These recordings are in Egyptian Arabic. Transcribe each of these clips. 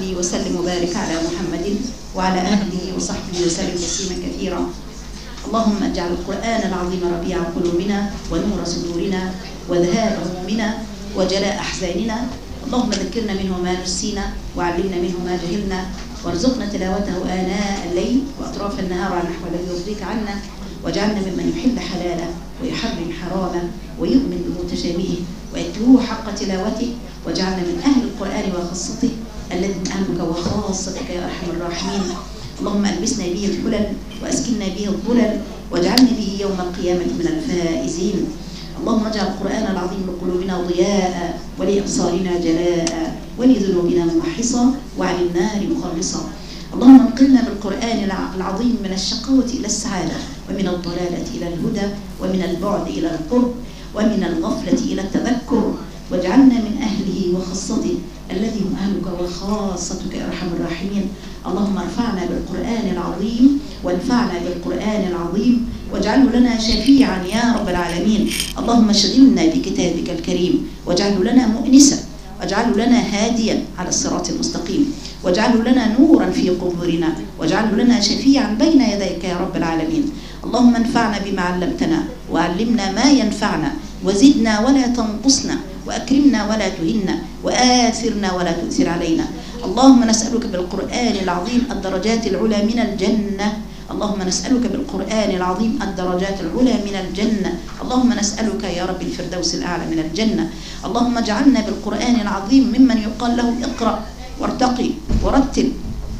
وصلي وسلم وبارك على محمد وعلى اهله وصحبه وسلم تسليما كثيرا اللهم اجعل القران العظيم ربيع قلوبنا ونور صدورنا وذهاب همومنا وجلاء احزاننا اللهم ذكرنا منه ما نسينا وعلمنا منه ما جهلنا وارزقنا تلاوته آناء الليل وأطراف النهار على النحو الذي يرضيك عنا واجعلنا ممن يحل حلاله ويحرم حرامه ويؤمن بمتشابهه ويتلوه حق تلاوته واجعلنا من أهل القرآن وخاصته الذي من أهلك وخاصتك يا أرحم الراحمين اللهم ألبسنا به الحلل وأسكننا به الظلل واجعلنا به يوم القيامة من الفائزين اللهم اجعل القرآن العظيم لقلوبنا ضياء ولأبصارنا جلاء ولذنوبنا ممحصا وعن النار مخلصا اللهم انقلنا بالقرآن العظيم من الشقاوة إلى السعادة ومن الضلالة إلى الهدى ومن البعد إلى القرب ومن الغفلة إلى التذكر واجعلنا من أهله وخاصته الذي هم أهلك وخاصتك يا أرحم الراحمين اللهم ارفعنا بالقرآن العظيم وانفعنا بالقرآن العظيم واجعله لنا شفيعا يا رب العالمين اللهم اشغلنا بكتابك الكريم واجعله لنا مؤنسا واجعله لنا هاديا على الصراط المستقيم واجعله لنا نورا في قبورنا واجعله لنا شفيعا بين يديك يا رب العالمين اللهم انفعنا بما علمتنا وعلمنا ما ينفعنا وزدنا ولا تنقصنا وأكرمنا ولا تهنا وآثرنا ولا تؤثر علينا اللهم نسألك بالقرآن العظيم الدرجات العلى من الجنة اللهم نسألك بالقرآن العظيم الدرجات العلى من الجنة اللهم نسألك يا رب الفردوس الأعلى من الجنة اللهم اجعلنا بالقرآن العظيم ممن يقال له اقرأ وارتقي ورتل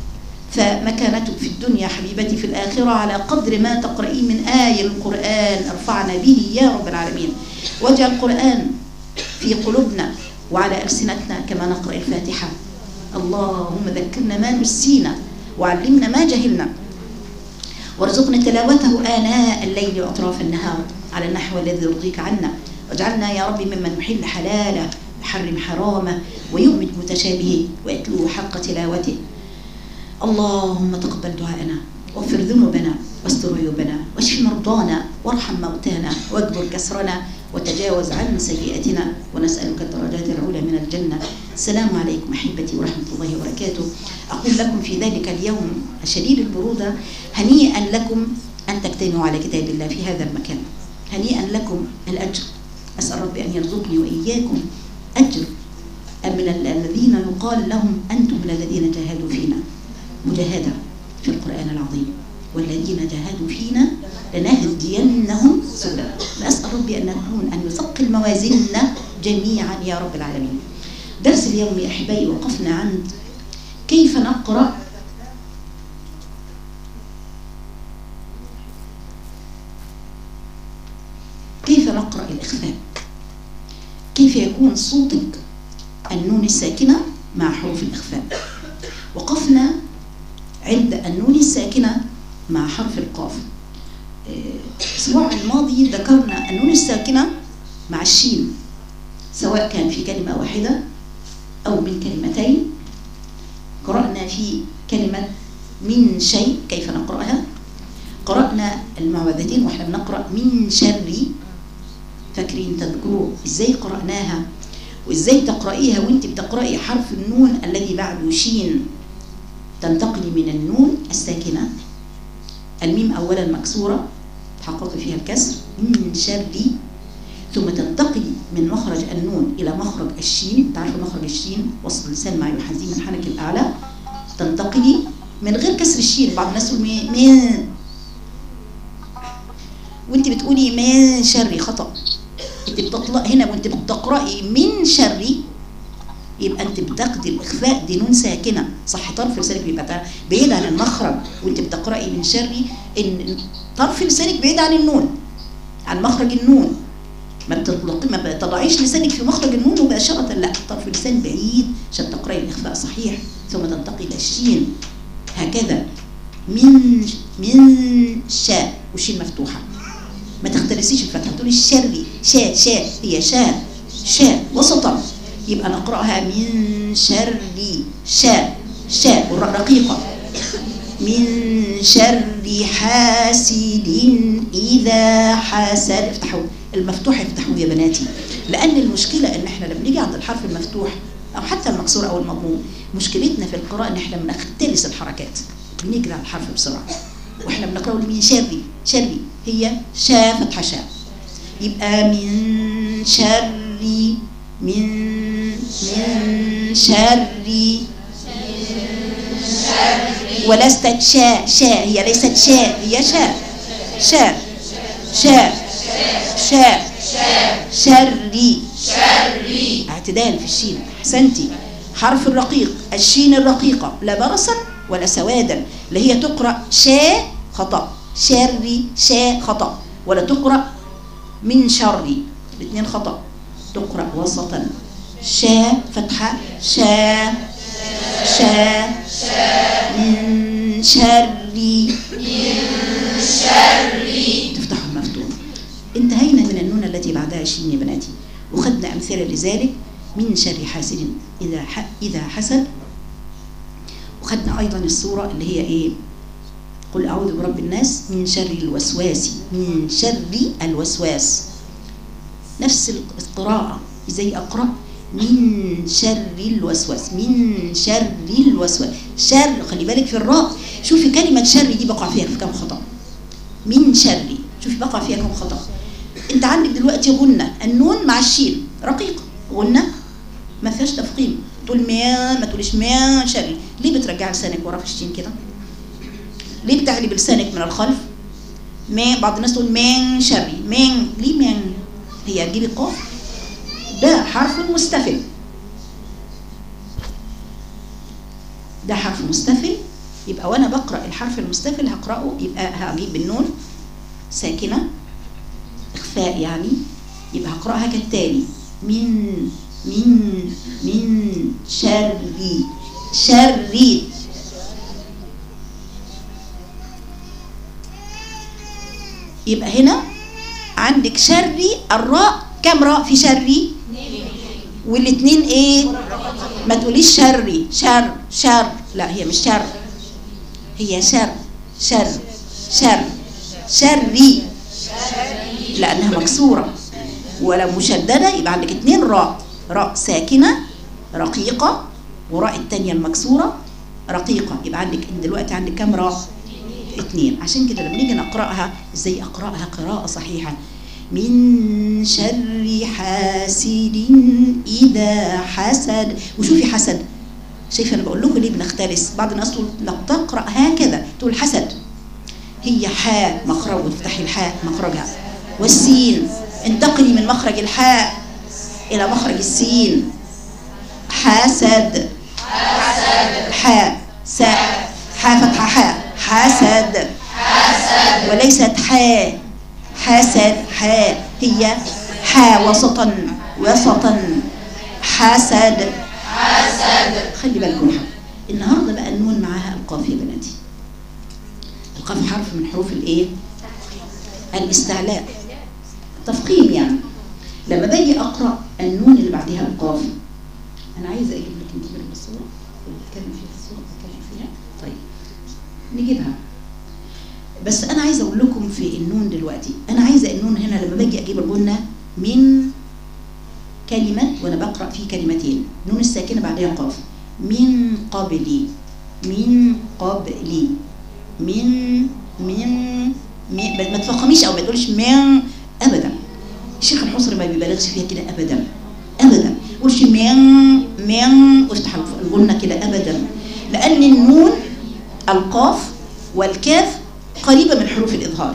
فمكانتك في الدنيا حبيبتي في الآخرة على قدر ما تقرئين من آية القرآن ارفعنا به يا رب العالمين واجعل القرآن في قلوبنا وعلى ألسنتنا كما نقرأ الفاتحة اللهم ذكرنا ما نسينا وعلمنا ما جهلنا وارزقنا تلاوته آناء الليل وأطراف النهار على النحو الذي يرضيك عنا واجعلنا يا رب ممن يحل حلاله يحرم حرامه ويؤمن متشابهه ويتلو حق تلاوته اللهم تقبل دعاءنا واغفر ذنوبنا واستر عيوبنا واشف مرضانا وارحم موتانا واجبر كسرنا وتجاوز عن سيئاتنا ونسألك الدرجات العلى من الجنة السلام عليكم أحبتي ورحمة الله وبركاته أقول لكم في ذلك اليوم الشديد البرودة هنيئا لكم أن تجتمعوا على كتاب الله في هذا المكان هنيئا لكم الأجر أسأل ربي أن يرزقني وإياكم أجر من الذين يقال لهم أنتم من الذين جاهدوا فينا مجاهدة في القرآن العظيم والذين جاهدوا فينا لنهدينهم سبلا نسأل ربي أن نكون أن يثقل موازيننا جميعا يا رب العالمين درس اليوم يا أحبائي وقفنا عند كيف نقرأ كيف نقرأ الإخفاء كيف يكون صوتك النون الساكنة مع حروف الإخفاء وقفنا عند النون الساكنة مع حرف القاف الأسبوع الماضي ذكرنا النون الساكنة مع الشين سواء كان في كلمة واحدة أو من كلمتين قرأنا في كلمة من شيء كيف نقرأها قرأنا المعوذتين واحنا بنقرأ من شر فاكرين تذكروا ازاي قرأناها وازاي تقرأيها وانت بتقرأي حرف النون الذي بعده شين تنتقلي من النون الساكنة الميم أولا مكسورة تحققي فيها الكسر من شر ثم تنتقلي من مخرج النون إلى مخرج الشين تعرفوا مخرج الشين وسط اللسان مع يحاذي من الحنك الأعلى تنتقلي من غير كسر الشين بعض الناس تقول من وانت بتقولي من شر خطأ انت بتطلق هنا وانت بتقرأي من شر يبقى انت بتاخدي الاخفاء دي نون ساكنه صح طرف لسانك بيبقى بعيد عن المخرج وانت بتقراي من شر ان طرف لسانك بعيد عن النون عن مخرج النون ما بتطلقي ما بتضعيش لسانك في مخرج النون مباشره لا طرف اللسان بعيد عشان تقراي الاخفاء صحيح ثم تنتقي الى الشين هكذا من من شاء والشين مفتوحه ما تختلسيش الفتحه تقولي الشر شاء شاء هي شاء شاء وسطا يبقى نقرأها من شر شاء شاء والراء رقيقة من شر حاسد إذا حسد افتحوا المفتوح افتحوا يا بناتي لأن المشكلة إن احنا لما نيجي عند الحرف المفتوح او حتى المكسور او المضموم مشكلتنا في القراءه ان احنا بنختلس الحركات بنجري على الحرف بسرعه واحنا بنقراه من شري شري هي شا فتحه شا يبقى من شري من من شري ولست شا شا هي ليست شا هي شا شا شا شا شري اعتدال في الشين احسنتي حرف الرقيق الشين الرقيقة لا برصا ولا سوادا اللي هي تقرأ شا خطأ شري شا خطأ ولا تقرأ من شري الاثنين خطأ تقرأ وسطا شا فتحة شا شا من شري تفتح المفتوح انتهينا من النون التي بعدها شين يا بناتي وخدنا أمثلة لذلك من شر حاسد إذا ح... إذا حسد وخدنا أيضا الصورة اللي هي إيه قل أعوذ برب الناس من شر الوسواس من شر الوسواس نفس القراءة زي أقرأ من شر الوسواس من شر الوسواس شر خلي بالك في الراء شوفي كلمة شر دي بقع فيها في كم خطأ من شر شوفي بقع فيها كم خطأ انت عندك دلوقتي غنة النون مع الشين رقيقة غنة ما فيهاش تفخيم تقول ما ما تقوليش ما شر ليه بترجع لسانك ورا في الشين كده ليه بتعلي بلسانك من الخلف ما بعض الناس تقول من شري من ليه من هي تجيبي قاف ده حرف مستفل ده حرف مستفل يبقى وانا بقرا الحرف المستفل هقراه يبقى هجيب النون ساكنه اخفاء يعني يبقى هقراها كالتالي من من من شري شري يبقى هنا عندك شري الراء كم راء في شري والاثنين ايه ما تقوليش شري شر شر لا هي مش شر هي شر شر شر شري لانها مكسوره ولا مشدده يبقى عندك اثنين راء راء ساكنه رقيقه وراء الثانيه المكسوره رقيقه يبقى عندك دلوقتي عندك كم راء اثنين عشان كده لما نيجي نقراها ازاي اقراها قراءه صحيحه من شر حاسد إذا حسد وشوفي حسد شايفه انا بقول لكم ليه بنختلس بعض الناس تقول لا تقرا هكذا تقول حسد هي حاء مخرج افتحي الحاء مخرجها والسين انتقلي من مخرج الحاء الى مخرج السين حاسد حاء ساء حاء فتحه حاء حاسد وليست حاء حسد حاء هي حاء وسطا وسطا حسد حسد خلي بالكم النهارده بقى النون معاها القاف يا بناتي القاف حرف من حروف الايه الاستعلاء تفخيم يعني لما باجي اقرا النون اللي بعدها القاف انا عايزه اجيب لك انت من الصوره بتكلم فيها الصوره بتكلم فيها طيب نجيبها بس انا عايزه اقول لكم في النون دلوقتي انا عايزه النون هنا لما باجي اجيب الغنه من كلمه وانا بقرا في كلمتين نون الساكنه بعدها قاف من قبلي من قبلي من من, من ما تفخميش او ما تقولش من ابدا الشيخ الحصري ما بيبالغش فيها كده ابدا ابدا قولش من من وافتح الغنه كده ابدا لان النون القاف والكاف قريبة من حروف الإظهار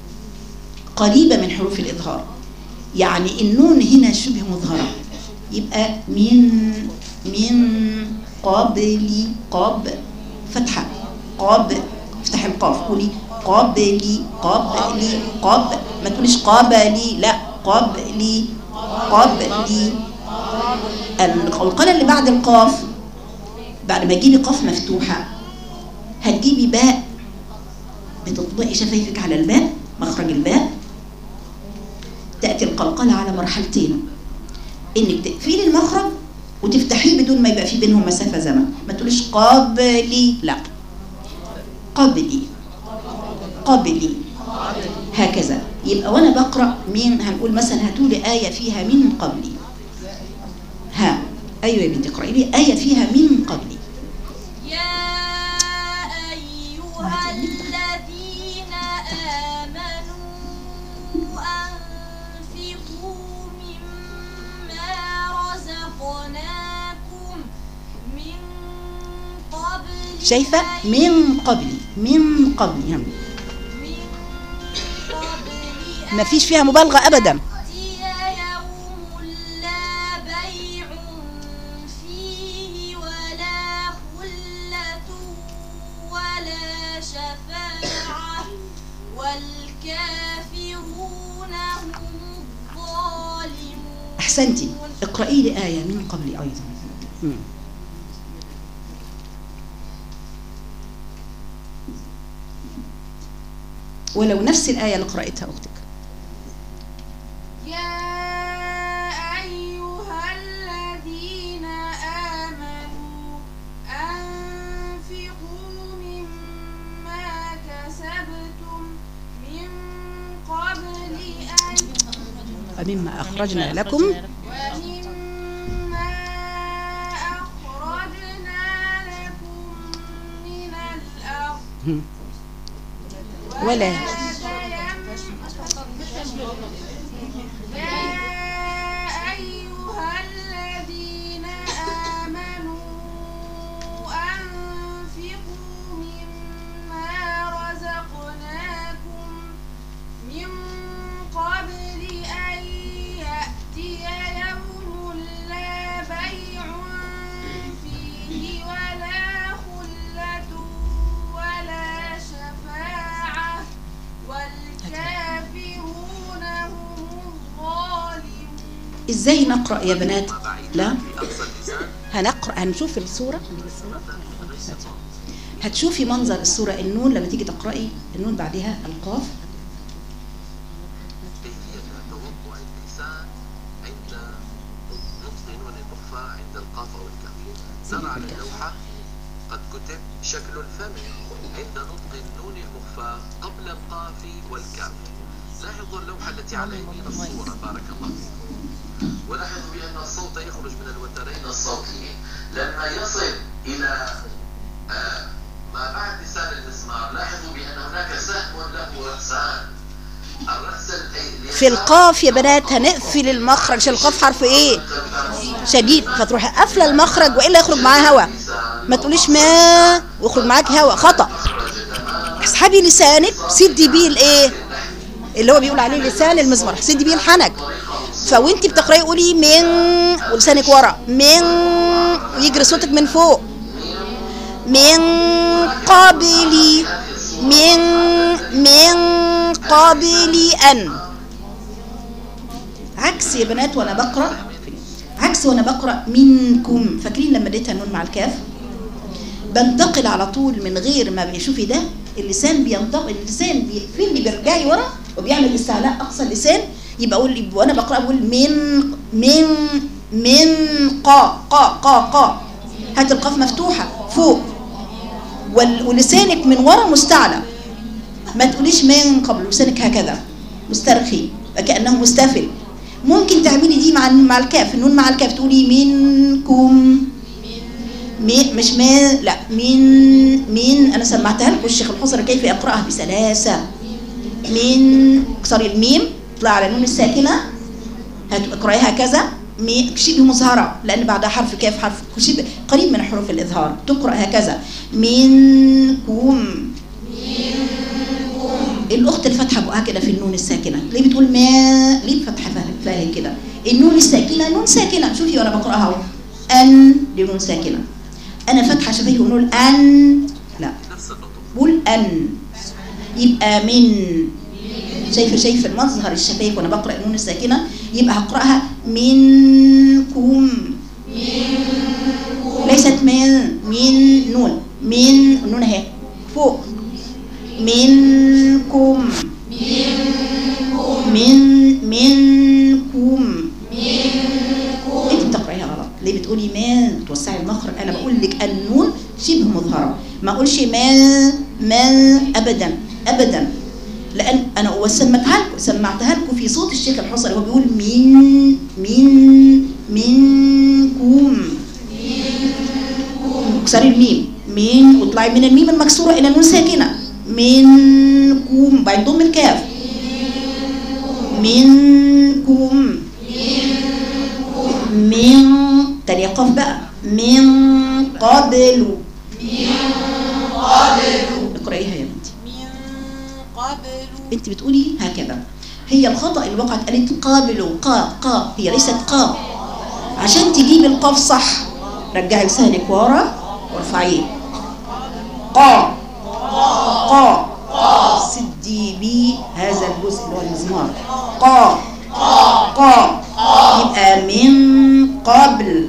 قريبة من حروف الإظهار يعني النون هنا شبه مظهرة يبقى من من قبلي قاب فتحة قاب افتح القاف قولي قبلي قبلي قب ما تقوليش قبلي لا قبلي قبلي القلقلة اللي بعد القاف بعد ما تجيبي قاف مفتوحة هتجيبي باء بتطبقي شفايفك على الباء مخرج الباء تأتي القلقلة على مرحلتين انك تقفلي المخرج وتفتحيه بدون ما يبقى في بينهم مسافة زمن ما تقوليش قبلي لا قبلي قبلي هكذا يبقى وانا بقرا مين هنقول مثلا هاتوا لي ايه فيها من قبلي ها ايوه يا بنتي اقراي لي ايه فيها من قبلي يا أيها الذين آمنوا أنفقوا مما رزقناكم من قبل شايفه أن- من قبلي من قبلي يعني من قبل أن ما فيش فيها مبالغه ابدا يأتي يوم لا بيع فيه ولا خلة ولا شفاعة والكافرون هم الظالمون احسنتي اقراي لي ايه من قبلي ايضا مم. ولو نفس الايه اللي قراتها اختك يا أيها الذين آمنوا أنفقوا مما كسبتم من قبل أن ومما اخرجنا لكم ومما أخرجنا لكم من الأرض مم. ولا يا أيها الذين آمنوا أنفقوا مما رزقناكم من قبل أن يأتي يوم لا بيع فيه ولا خلة ولا شفاعة والكافرون هم الظالمون ازاي نقرا يا بنات لا هنقرا هنشوف الصوره هتشوفي منظر الصوره النون لما تيجي تقراي النون بعدها القاف كيفية توقع اللسان عند نطق نون المخفى عند القاف أو الكاف نرى على اللوحة قد كتب شكل الفم عند نطق النون المخفى قبل القاف والكاف لاحظوا اللوحة التي على يمين الصورة بارك الله فيكم ولاحظوا بأن الصوت يخرج من الوترين الصوتيين لما يصل إلى آه، ما بعد لسان المسمار لاحظوا بأن هناك سهم له رأسان الرأس الأي- في القاف يا بنات هنقفل المخرج عشان القاف حرف ايه شديد فتروحي قافله المخرج والا يخرج معاه هوا ما تقوليش ما ويخرج معاك هوا خطا اسحبي لسانك سدي بيه الايه اللي هو بيقول عليه لسان المزمار سدي بيه الحنك فوانت بتقراي قولي من ولسانك ورا من ويجري صوتك من فوق من قبل من من قبل أن عكس يا بنات وأنا بقرأ عكس وأنا بقرأ منكم فاكرين لما اديتها النون مع الكاف بنتقل على طول من غير ما بيشوفي ده اللسان بينتقل اللسان بيقفل لي بيرجعي ورا وبيعمل استعلاء اقصى اللسان يبقى اقول وانا بقرا بقول من من من قا قا قا قا هات القاف مفتوحه فوق وال- ولسانك من ورا مستعلى ما تقوليش من قبل لسانك هكذا مسترخي كانه مستفل ممكن تعملي دي مع مع الكاف النون مع الكاف تقولي منكم مين مش من لا من من انا سمعتها لكم الشيخ الحصري كيف يقراها بسلاسه من اكسري الميم اطلع على النون الساكنه هت- اقرايها هكذا مي- شبه مظهره لان بعدها حرف كاف حرف شبه قريب من حروف الاظهار تقرا هكذا منكم الاخت الفاتحه بقها كده في النون الساكنه ليه بتقول ما ليه فاتحه فاهم كده النون الساكنه نون ساكنه شوفي وانا بقراها اهو ان دي نون ساكنه انا فاتحه شفايفي ونقول ان لا نفس النطق بقول ان يبقى من شايفه شايفه المظهر الشفايف وانا بقرا النون الساكنه يبقى هقراها منكم ليست من من نون من نون اهي فوق منكم من منكم انت بتقرايها غلط ليه بتقولي ما توسعي المخرج انا بقول لك النون شبه مظهره ما اقولش ما ما ابدا ابدا لان انا وسمعتها لكم سمعتها لكم في صوت الشيخ الحصري هو بيقول من من منكم اكسري الميم من واطلعي من الميم المكسوره الى النون ساكنه منكم بعد ضم الكاف منكم من تانية قاف بقى من قبل اقرأيها يا بنتي من قبل انت بتقولي هكذا هي الخطأ اللي وقعت قالت قابل قا قا هي ليست قا عشان تجيب القاف صح رجعي لسانك ورا وارفعيه قا قا سدي بي هذا الجزء اللي هو المزمار قا قا يبقى من قبل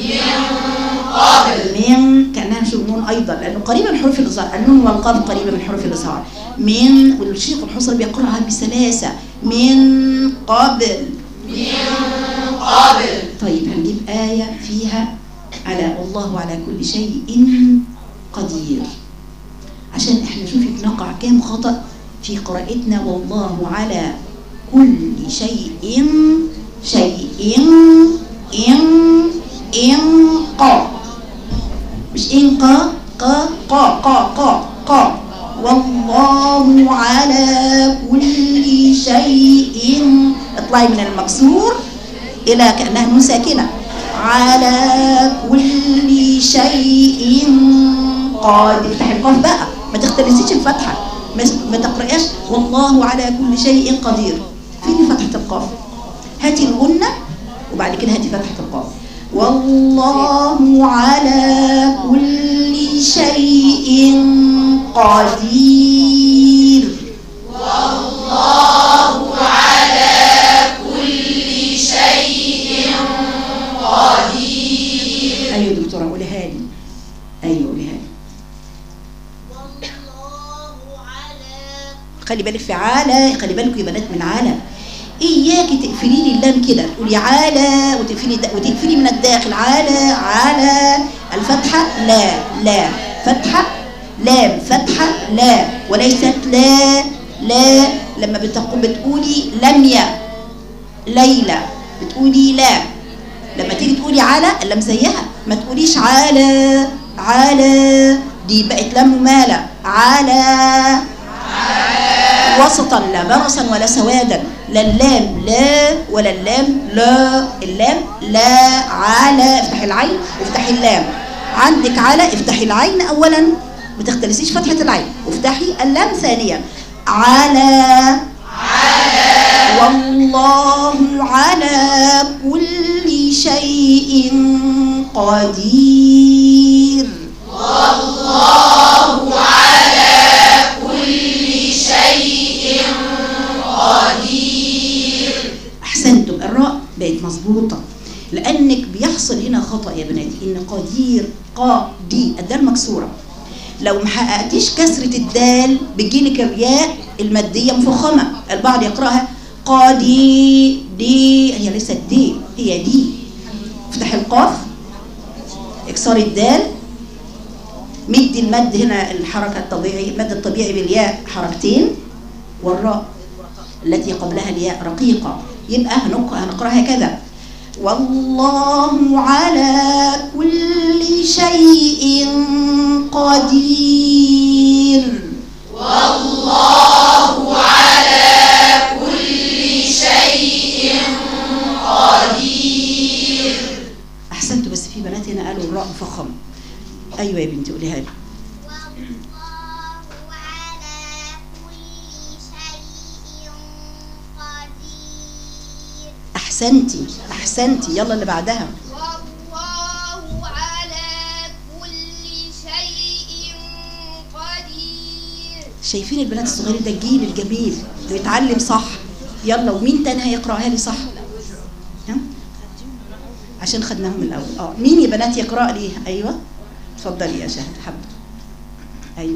من كانها شو نون ايضا لانه قريبه من حروف الاظهار النون والقاف قريبه من حروف الاظهار من والشيخ الحصري بيقراها بسلاسه من قبل من قبل طيب هنجيب ايه فيها على والله على كل شيء قدير عشان احنا نشوف نقع كام خطا في قراءتنا والله على كل شيء شيء إن إن قا مش إن قا قا قا قا قا قا والله على كل شيء اطلعي من المكسور إلى كأنها نون ساكنة على كل شيء قادر افتحي القاف بقى ما تختلسيش الفتحة ما ما تقرأيش والله على كل شيء قدير فين فتحة القاف هاتي الغنة وبعد كده هاتي فتحة القاف والله على كل شيء قدير ايوه دكتوره قوليها لي ايوه قوليها لي والله على خلي بالك في عالة خلي بالكوا يا بنات من عالة اياكي تقفلي لي اللام كده تقولي عالة وتقفلي دا وتقفلي من الداخل عالة على الفتحة لا لا فتحة لام فتحة لا وليست لا لا لما بتقو بتقولي لميا ليلى بتقولي لا لما تيجي تقولي على اللام زيها ما تقوليش على على دي بقت لام ممالة على وسطا لا برصا ولا سوادا لا اللام لا ولا اللام لا اللام لا على افتحي العين وافتحي اللام عندك على افتحي العين اولا ما تختلسيش فتحه العين وافتحي اللام ثانيا على والله على كل شيء قدير احسنتم الراء بقت مظبوطه لانك بيحصل هنا خطا يا بناتي ان قدير قا دي الدال مكسوره لو ما حققتيش كسره الدال بتجيلك الياء الماديه مفخمه البعض يقراها قادي دي هي ليست دي هي دي افتح القاف اكسري الدال مدي المد هنا الحركه الطبيعي المد الطبيعي بالياء حركتين والراء التي قبلها الياء رقيقة يبقى هنق- هنقرأها كذا والله على كل شيء قدير أحسنت بس في بنات هنا قالوا الراء مفخم أيوة يا بنتي قوليها لي والله على كل شيء قدير أحسنتي أحسنتي يلا اللي بعدها والله على كل شيء قدير شايفين البنات الصغيرين ده الجيل الجميل اللي بيتعلم صح يلا ومين تاني هيقراها لي صح ها؟ عشان خدناهم من الاول اه مين يا بنات يقرا لي ايوه اتفضلي يا شهد حب ايوه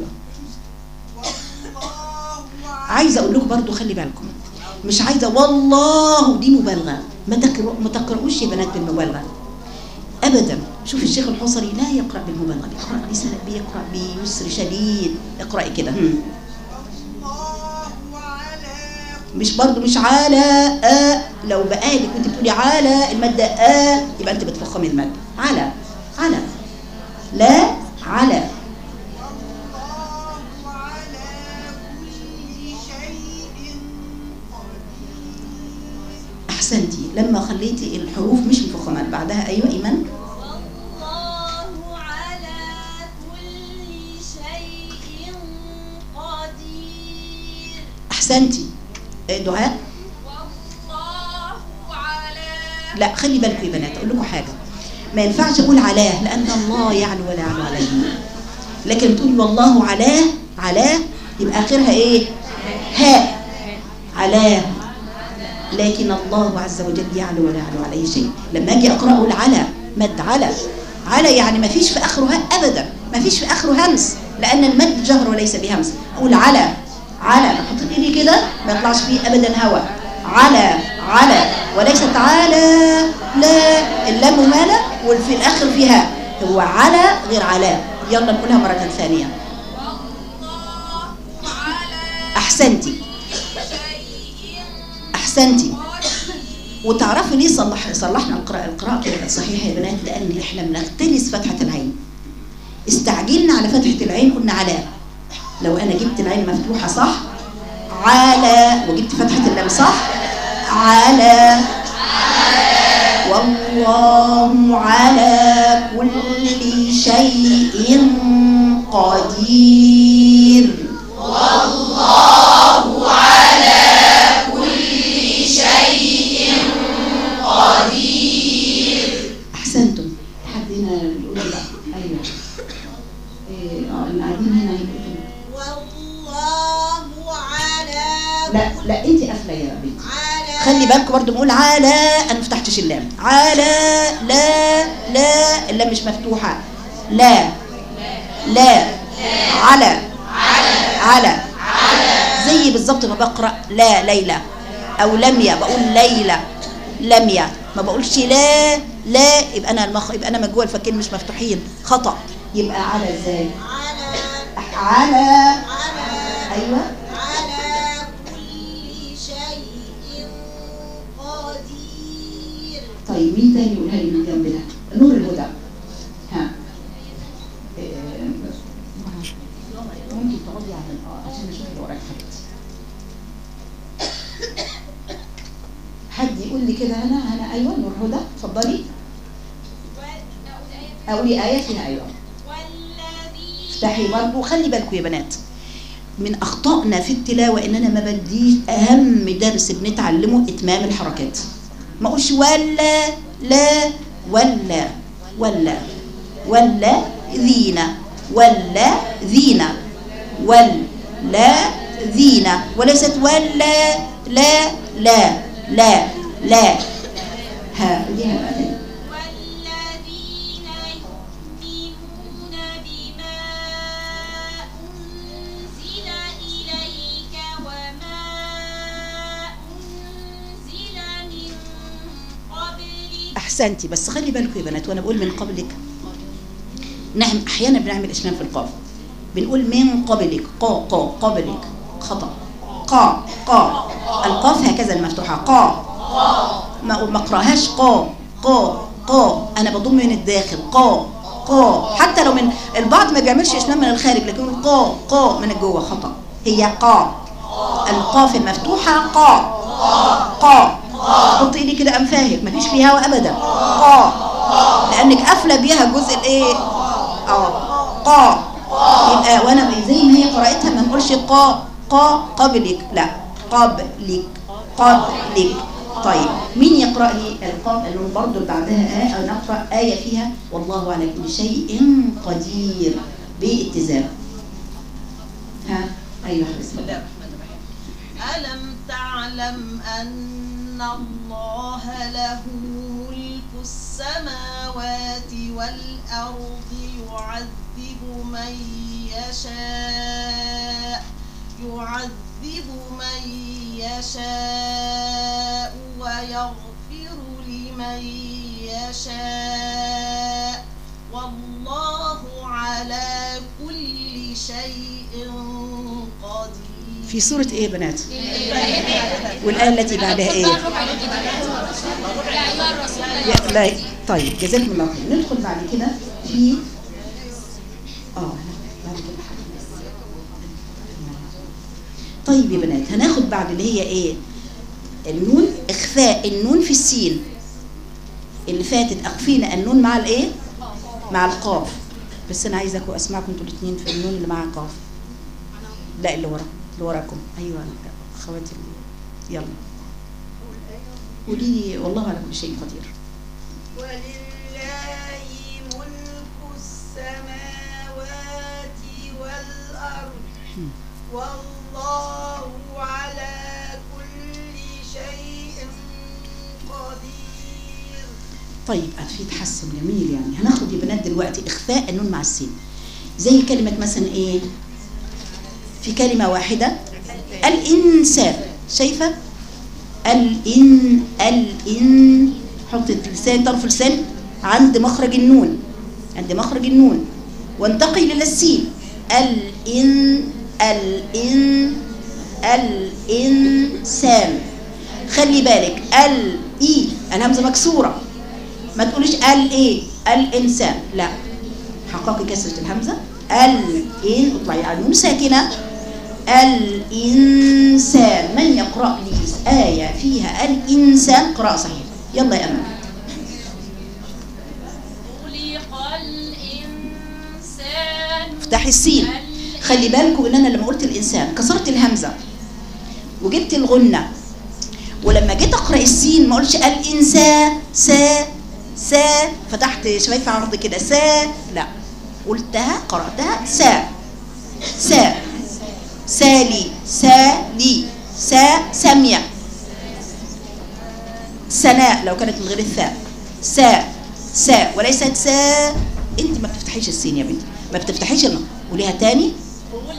عايزه اقول لكم برضو خلي بالكم مش عايزه والله دي مبالغه ما تقرأ ما تقرأوش يا بنات بالمبالغه ابدا شوف الشيخ الحصري لا يقرا بالمبالغه بيقرا بيسر بيقرا بيسر شديد اقراي كده هم. مش برضو مش على آ لو بقالك وانت بتقولي على المادة آ يبقى انت بتفخمي المادة على على لا على والله على كل شيء احسنتي لما خليتي الحروف مش مفخمات بعدها ايوه ايمان والله على كل شيء قدير احسنتي إيه دعاء والله على لا خلي بالكم يا بنات اقول لكم حاجه ما ينفعش اقول علاه لان الله يعلو ولا يعلو عليه لكن تقول والله علاه علاه يبقى اخرها ايه هاء علاه لكن الله عز وجل يعلو ولا يعلو عليه شيء لما اجي اقرا اقول على مد على على يعني ما فيش في اخره هاء ابدا ما فيش في اخره همس لان المد جهر وليس بهمس اقول على على احط ايدي كده ما يطلعش فيه ابدا هواء على على وليست على لا اللام ماله وفي الاخر فيها هو على غير على يلا نقولها مره ثانيه والله على احسنتي شيء احسنتي قدير وتعرفوا ليه صلح صلحنا القراءة القراءة كده صحيحة يا بنات لأن احنا بنختلس فتحة العين استعجلنا على فتحة العين قلنا على لو أنا جبت العين مفتوحة صح على وجبت فتحة اللام صح على والله على كل شيء قدير احسنتم حد هنا يقول لا ايوه إيه، اه اللي قاعدين هنا يقولوا والله على لا لا انت قافله يا بنتي على خلي بالكم برضو بنقول على انا ما فتحتش اللام على لا لا اللام مش مفتوحه لا لا على على زي بالظبط ما بقرا لا ليلى او لميا بقول ليلى لميا ما بقولش لا لا يبقى انا المخ... يبقى انا من جوه الفكين مش مفتوحين خطا يبقى على ازاي على على على ايوه على كل شيء قدير طيب مين تاني يقولها لي من جنب ده نور الهدى ها إيه، ممكن تقعدي على اه عشان اشوف اللي وراك حاجتي حد يقول لي كده انا انا ايوه نور هدى اتفضلي اقولي ايه فيها ايوه والذي افتحي برضه وخلي بالكم يا بنات من اخطائنا في التلاوه اننا ما بديش اهم درس بنتعلمه اتمام الحركات ما اقولش ولا لا ولا ولا ولا ذينا ولا ذينا ولا ذينا وليست ولا لا لا لا لا ها قوليها بقى تاني. والذين يؤمنون بما أنزل إليك وما أنزل من قبلك احسنتي بس خلي بالكم يا بنات وانا بقول من قبلك نعم احيانا بنعمل اشمام في القاف بنقول من قبلك قا قا قبلك خطا قا قا القاف هكذا المفتوحه قا ما ما اقراهاش قا قا قا انا بضم من الداخل قا قا حتى لو من البعض ما بيعملش اشمام من الخارج لكن يقول قا قا من الجوه خطا هي قا القاف المفتوحه قا قا حط ايدي كده قام فاهم مفيش فيه هوا ابدا قا لانك قافله بيها الجزء الايه اه قا يبقى وانا زي ما هي قراءتها ما نقولش قا قا قبلك لا قبلك قبلك طيب مين يقرا لي القاف اللي برضه اللي بعدها آية او نقرا ايه فيها والله على كل شيء قدير باتزان ها ايوه بسم الله ألم تعلم أن الله له ملك السماوات والأرض يعذب من يشاء يعذب من يشاء ويغفر لمن يشاء والله على كل شيء قدير في سورة ايه يا بنات؟ والآية التي بعدها ايه؟ يا- لا طيب جزاكم الله خير ندخل بعد كده في طيب يا بنات هناخد بعد اللي هي ايه النون اخفاء النون في السين اللي فاتت اخفينا النون مع الايه مع القاف بس انا عايزاكم اسمعكم انتوا الاثنين في النون اللي مع القاف لا اللي ورا اللي وراكم ايوه اخواتي اللي- يلا قولي لي والله على كل شيء قدير ولله ملك السماوات والأرض والله على كل شيء قدير طيب في تحسن جميل يعني هناخد يا بنات دلوقتي اخفاء النون مع السين زي كلمه مثلا ايه في كلمه واحده الانسان شايفه الان الان حط اللسان طرف اللسان عند مخرج النون عند مخرج النون وانتقل الى السين الان الان الانسان خلي بالك ال اي الهمزه مكسوره ما تقوليش ال ايه الانسان لا حققي كسره الهمزه ال ان اطلعي على النون ساكنه الانسان من يقرا لي ايه فيها الانسان قراءه صحيحه يلا يا امل خلق الإنسان افتحي السين خلي بالكم ان انا لما قلت الانسان كسرت الهمزه وجبت الغنه ولما جيت اقرا السين ما قلتش الانسان سا سا فتحت شفايف عرض كده سا لا قلتها قراتها سا سا سالي سالي سا ساميه سناء لو كانت من غير الثاء سا سا وليست سا انت ما بتفتحيش السين يا بنتي ما بتفتحيش النون قوليها تاني خلق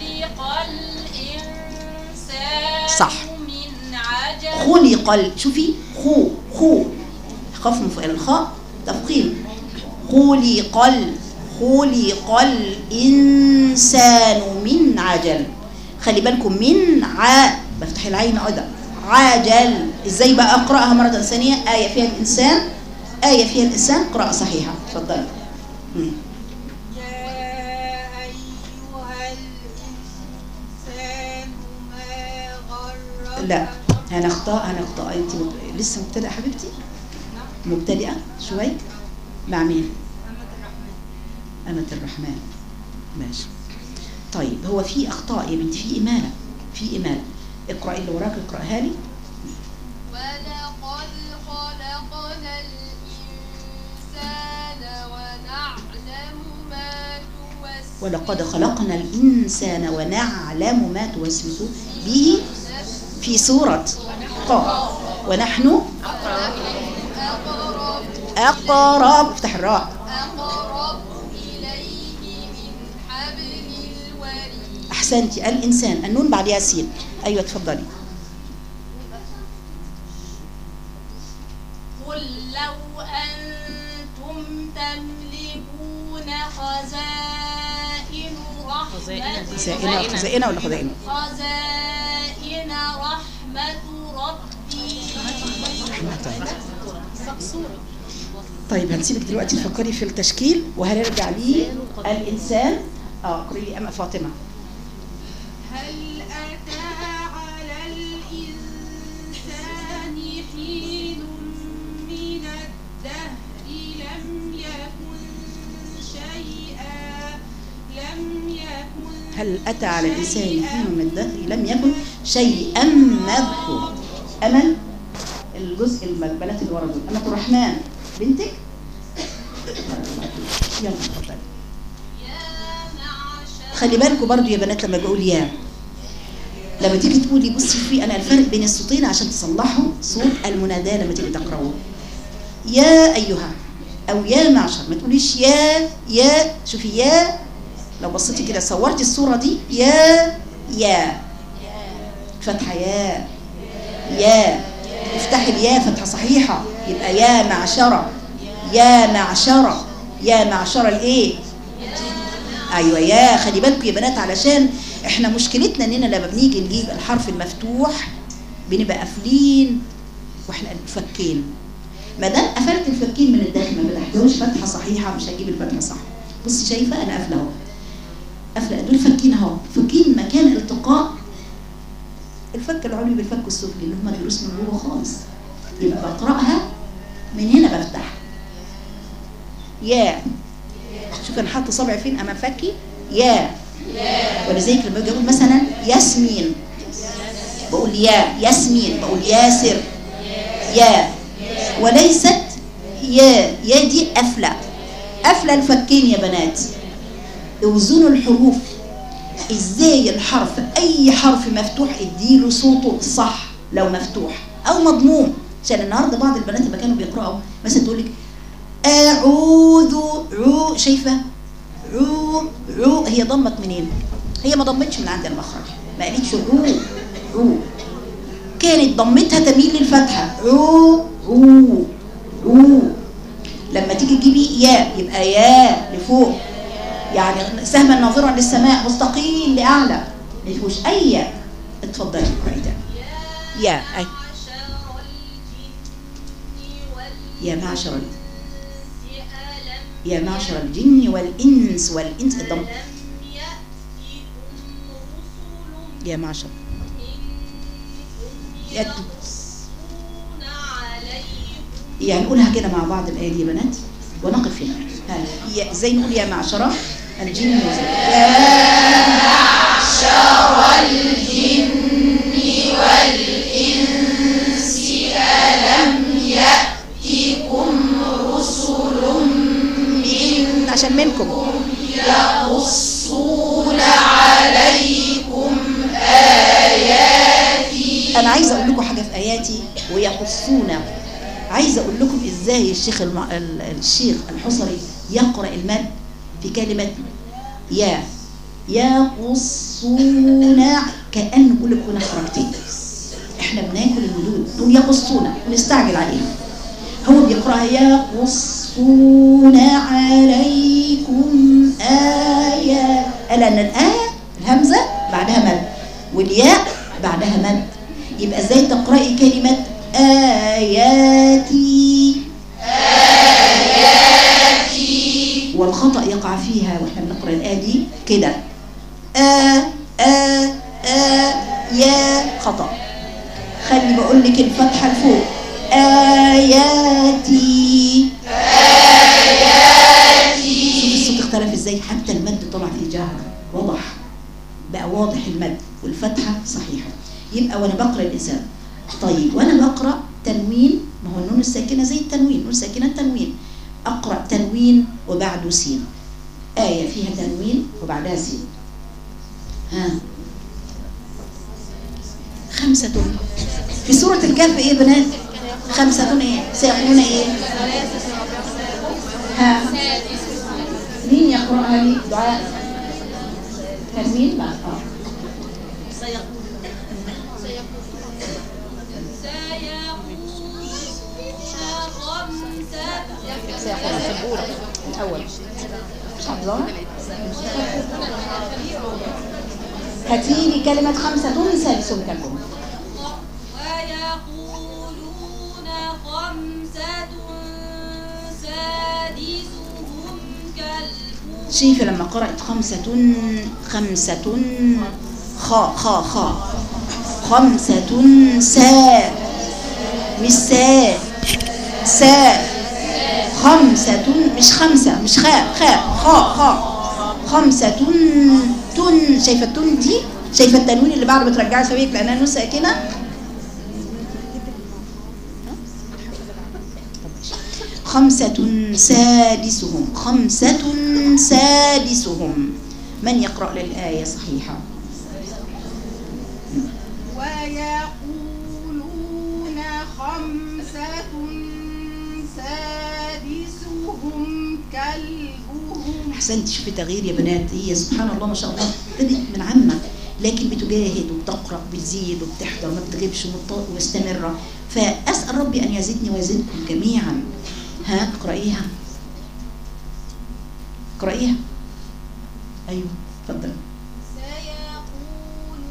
الإنسان صح. من عجل خلق ال- شوفي خو خو خف من فوق الخاء تفخيم خلق ال خلق الإنسان من عجل خلي بالكم من ع بفتح العين أيضا عجل ازاي بقى اقراها مرة ثانية آية فيها الإنسان آية فيها الإنسان قراءة صحيحة اتفضلي مم. يا أيها الإنسان ما غرك لا هنخطأ هنخطأ انت مب- لسه مبتدئة حبيبتي مبتدئة شوي مع مين أمة الرحمن ماشي طيب هو في أخطاء يا بنتي في إمالة في إمالة اقرأي اللي وراك اقرأها لي ولقد خلقنا الإنسان ونعلم ما توسوس ولقد خلقنا الإنسان ونعلم ما توسوس به في سورة قاف ونحن أقرب أقرب افتح الراء أقرب إليه من حبل الوريد أحسنتي الإنسان النون بعد ياسين أيوة تفضلي قل لو أنتم تملكون خزائن رحمة خزائنة خزائنة ولا خزائنة خزائن رحمة ربي طيب هنسيبك دلوقتي تفكري في التشكيل وهنرجع لي الإنسان اه اقري لي أما فاطمة هل أتى على الإنسان حين من الدهر لم يكن شيئا لم يكن هل أتى على الإنسان حين من الدهر لم يكن شيئا مذكور أمل الجزء البنات اللي ورا دول أمة الرحمن بنتك يلا اتفضلي يا معشر خلي بالكم برضو يا بنات لما بقول يا لما تيجي تقولي بصي في انا الفرق بين الصوتين عشان تصلحوا صوت المناداه لما تيجي تقراوه يا ايها او يا معشر ما تقوليش يا يا شوفي يا لو بصيتي كده صورتي الصوره دي يا يا فتحه يا يا افتحي الياء فتحه صحيحه يبقى يا معشره يا معشره يا معشره الايه ايوه يا خلي بالكم يا بنات علشان احنا مشكلتنا اننا لما بنيجي نجيب الحرف المفتوح بنبقى قافلين واحنا فكين ما دام قفلت الفكين من الداخل ما فتحتهوش فتحه صحيحه مش هجيب الفتحه صح بصي شايفه انا قافله اهو قافله دول فكين اهو فكين مكان التقاء الفك العلوي بالفك السفلي اللي هم الجلوس من جوه خالص يبقى بقراها من هنا بفتح يا شوف انا حاطه صبعي فين امام فكي يا ولذلك لما باجي اقول مثلا ياسمين بقول يا ياسمين بقول ياسر يا وليست يا يا دي قافله قافله الفكين يا بنات اوزنوا الحروف ازاي الحرف اي حرف مفتوح اديله صوته صح لو مفتوح او مضموم عشان النهارده بعض البنات لما كانوا بيقراوا مثلا تقول لك اعوذ عو شايفه عو عو هي ضمت منين هي ما ضمتش من عند المخرج ما قالتش عو عو كانت ضمتها تميل للفتحه عو عو عو لما تيجي تجيبي يا يبقى يا لفوق يعني سهما ناظرا للسماء مستقيم لاعلى ما فيهوش اي ياء. اتفضلي اقراي ده يا اي معشر الجن والإنس يا معشر ال- ألم يا معشر الجن والانس والانس الضم ألم يأتكم رسل يا معشر منكم يد. يقصون عليكم يعني نقولها كده مع بعض الآية دي يا بنات ونقف هنا ها يا- ازاي نقول يا معشرة الجن والإنس. يا من عشان منكم انا عايزه اقول لكم حاجه في اياتي ويقصون عايزه اقول لكم ازاي الشيخ الم... ال- الشيخ الحصري يقرا المد في كلمه يا يقصون كان كل كنا حركتين احنا بناكل المدود دول يقصون ونستعجل عليهم هو بيقراها يقصون عليكم آيات ألا أن الآية الهمزة بعدها مد والياء بعدها مد يبقى ازاي تقرأي كلمة آياتي آياتي والخطأ يقع فيها واحنا بنقرأ الآية دي كده آ آ آ يا خطأ خلي بقول لك الفتحة لفوق آياتي آياتي الصوت اختلف ازاي حتى المد طلع فيه جهر وضح بقى واضح المد والفتحة صحيحة يبقى وانا بقرا الانسان طيب وانا بقرا تنوين ما هو النون الساكنه زي التنوين نون ساكنه التنوين اقرا تنوين وبعده سين ايه فيها تنوين وبعدها سين ها خمسة في سورة الكهف ايه يا بنات خمسة ايه سيقولون ايه ها مين يقرأها لي دعاء تنوين لا اه سيقولون سبورة الأول مش حافظاها هاتيلي كلمة خمسة سادسهم كلكم ويقولون خمسة سادسهم كلبهم شايفة لما قرأت خمسة خمسة خا خا خا خمسة سا مش سا سا خمسة مش خمسة مش خاء خاء خا خا خمسة تن شايفة التن دي شايفة التنوين اللي بعد بترجعي سويك لأنها نون ساكنة خمسة سادسهم خمسة سادسهم من يقرأ للآية صحيحة ويقولون خمسة سادسهم كلبهم أحسنت شوفي تغيير يا بنات هي سبحان الله ما شاء الله بدأت من عامة لكن بتجاهد وبتقرأ بتزيد وبتحضر ما بتغيبش ومط- ومستمرة فأسأل ربي أن يزدني ويزدكم جميعا ها اقرأيها اقرأيها أيوه اتفضل سيقولون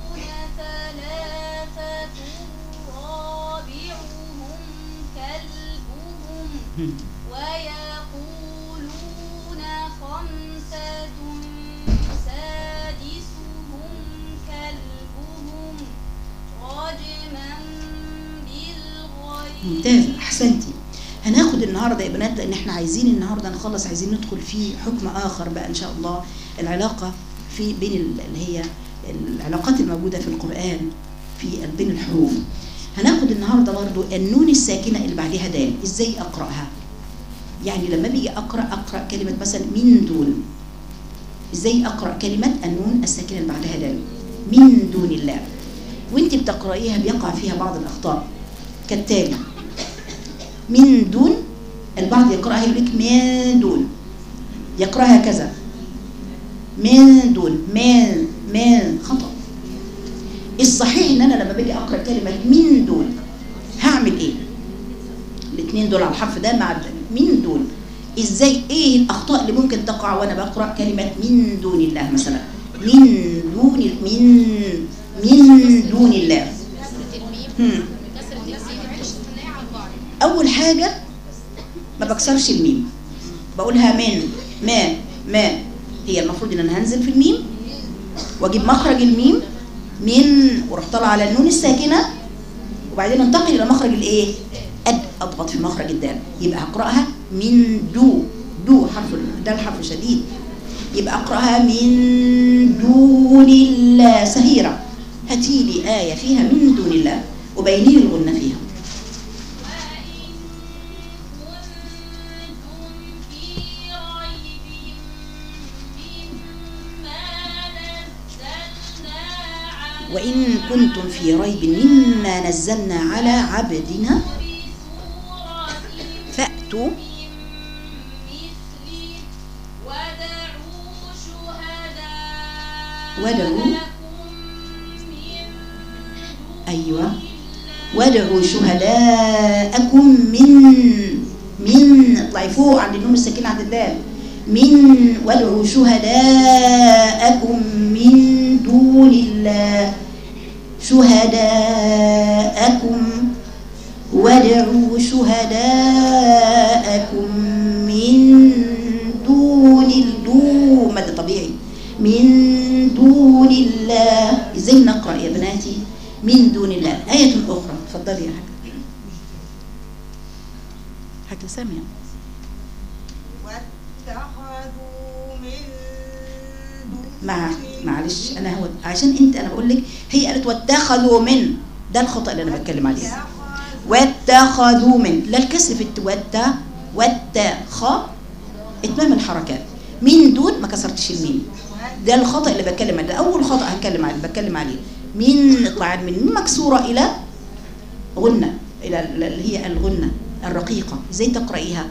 ثلاثة رابعهم كلبهم هم. ويقولون خمسة ممتاز احسنتي هناخد النهارده يا بنات لان احنا عايزين النهارده نخلص عايزين ندخل في حكم اخر بقى ان شاء الله العلاقه في بين ال- اللي هي العلاقات الموجوده في القران في بين الحروف هناخد النهارده برضو النون الساكنه اللي بعدها دال ازاي اقراها يعني لما بيجي اقرا اقرا كلمه مثلا من دون ازاي اقرا كلمه النون الساكنه اللي بعدها دال من دون الله وانت بتقرايها بيقع فيها بعض الاخطاء كالتالي من دون البعض يقراها يقول لك من دون يقراها كذا من دون من من خطأ الصحيح ان انا لما باجي اقرا كلمه من دون هعمل ايه الاثنين دول على الحرف ده مع من دون ازاي ايه الاخطاء اللي ممكن تقع وانا بقرا كلمه من دون الله مثلا من دون من من دون الله كسرة الميم هم. كسرة الميم هنلاقيها على البعض اول حاجه ما بكسرش الميم بقولها من ما ما هي المفروض ان انا هنزل في الميم واجيب مخرج الميم من واروح طالعه على النون الساكنه وبعدين انتقل الى مخرج الايه أد اضغط في مخرج الدال يبقى هقراها من دو دو حرف الدال حرف شديد يبقى اقراها من دون الله سهيره هاتي لي ايه فيها من دون الله وبيني لي الغنه فيها وإن كنتم في ريب مما نزلنا على عبدنا وإن كنتم في ريب مما نزلنا على عبدنا فأتوا مثله ودعوا شهداء ودعوا. من أيوة وادعوا شهداءكم من من اطلعي فوق عند النون الساكنة عند الدال من وادعوا شهداءكم من دون الله شهداءكم وادعوا شهداءكم من دون الدو مد طبيعي من دون الله ازاي نقرا يا بناتي من دون الله آية أخرى اتفضلي يا حاجة حاجة سامية واتخذوا من دون مع معلش أنا هو عشان أنت أنا بقول لك هي قالت واتخذوا من ده الخطأ اللي أنا بتكلم عليه واتخذوا من لا الكسر في الت وات واتخ اتمام الحركات من دون ما كسرتش الميم ده الخطأ اللي بتكلم عليه ده أول خطأ هتكلم عليه بتكلم عليه من اطلع من مكسورة إلى غنة إلى اللي هي الغنة الرقيقة ازاي تقرأيها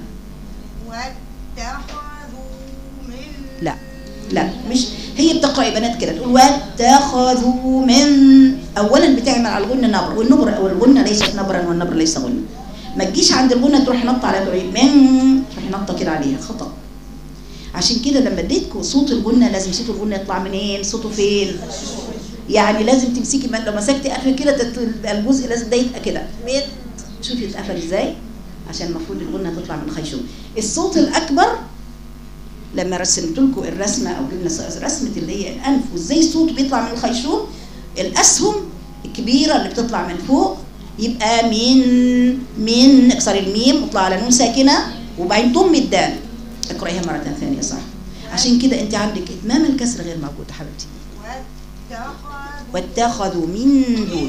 واتخذوا من لا لا مش هي بتقرأ يا بنات كده تقول واتخذوا من اولا بتعمل على الغنة نبر والنبر او الغنة ليست نبرا والنبر ليس غنة ما تجيش عند الغنة تروح نط عليها تقولي من تروح نطة كده عليها خطأ عشان كده لما اديتكم صوت الغنة لازم صوت الغنة يطلع منين صوته فين يعني لازم تمسكي لو مسكتي قفل كده تت- الجزء لازم ده يبقى كده ميت شوفي اتقفل ازاي عشان المفروض الغنة تطلع من الخيشوم الصوت الأكبر لما رسمت لكم الرسمة أو جبنا س- رسمة اللي هي الأنف وإزاي الصوت بيطلع من الخيشوم الأسهم الكبيرة اللي بتطلع من فوق يبقى من من اكسر الميم واطلع على نون ساكنة وبعدين ضم الدال اقرأيها مرة ثانية صح عشان كده أنت عندك إتمام الكسر غير موجود يا حبيبتي واتخذوا واتخذوا من دون من دون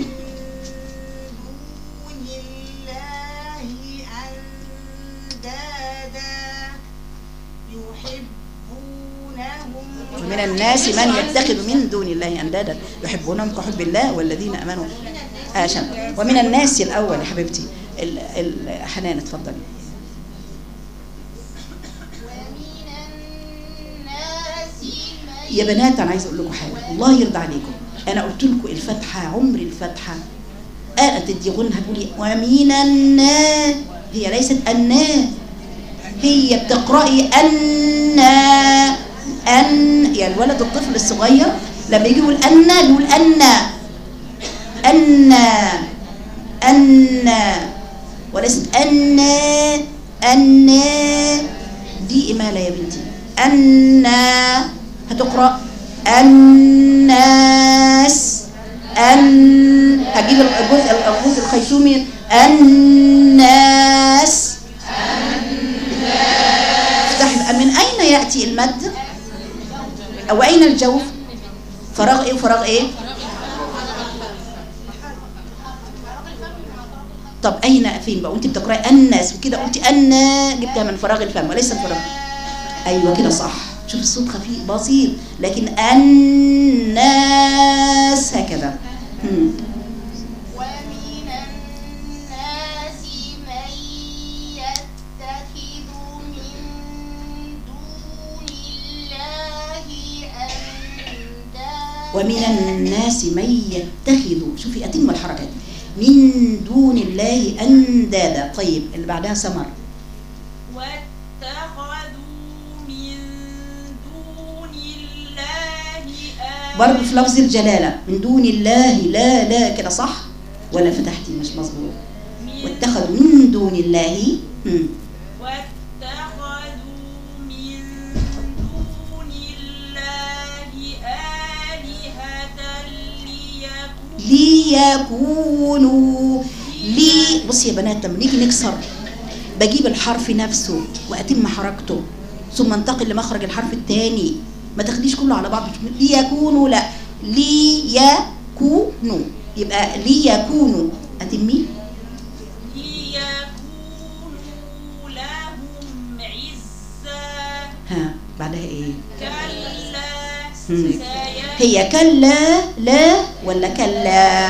الله أندادا يحبونهم ومن الناس من يتخذ من دون الله اندادا يحبونهم كحب الله والذين امنوا عشان ومن الناس الاول يا حبيبتي ال- ال- حنان اتفضلي ومن الناس من يا بنات انا عايزه اقول لكم حاجه الله يرضى عليكم انا قلت لكم الفتحه عمر الفتحه آه تدي غنها تقولي ومن الناس هي ليست النا هي بتقرأي أن أن يعني الولد الطفل الصغير لما يجي يقول أن يقول أن أن أن وليست أن أن دي إمالة يا بنتي أن هتقرأ الناس أن هجيب الجزء الجزء الخيشومي الناس افتح بقى من أين يأتي المد أو أين الجوف فراغ إيه وفراغ إيه طب أين فين بقى وأنت بتقرأي الناس وكده قلتي أن جبتها من فراغ الفم وليس من فراغ أيوة كده صح شوف الصوت خفيف بسيط لكن الناس هكذا مم. ومن الناس من يتخذ من دون الله أندادا ومن الناس من يتخذ شوفي أتم الحركات من دون الله أندادا طيب اللي بعدها سمر واتخذوا من دون الله برضه في لفظ الجلالة من دون الله لا لا كده صح ولا فتحتي مش مظبوط من واتخذوا من دون الله مم. واتخذوا من دون الله آلهة ليكونوا ليكونوا لي بصي يا بنات لما نيجي نكسر بجيب الحرف نفسه واتم حركته ثم انتقل لمخرج الحرف الثاني ما تاخديش كله على بعض ليكونوا لا ليكونوا يبقى ليكونوا اتمي ليكونوا لهم عزا ها بعدها ايه كلا مم. سيكون هي كلا لا ولا كلا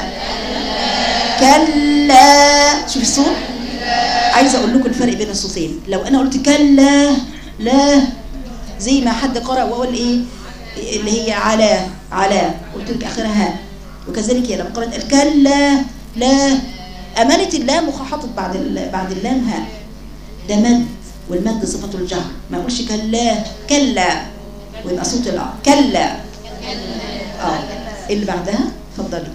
كلا شوفي الصوت عايزه اقول لكم الفرق بين الصوتين لو انا قلت كلا لا زي ما حد قرأ واقول ايه اللي هي على على قلت لك اخرها ها وكذلك هي لما قرأت الكلا لا امانه اللام وحاطط بعد ال- بعد اللام ها ده مد والمد صفته الجهر ما اقولش كلا كلا ويبقى صوت الاه كلا اه اللي بعدها اتفضلي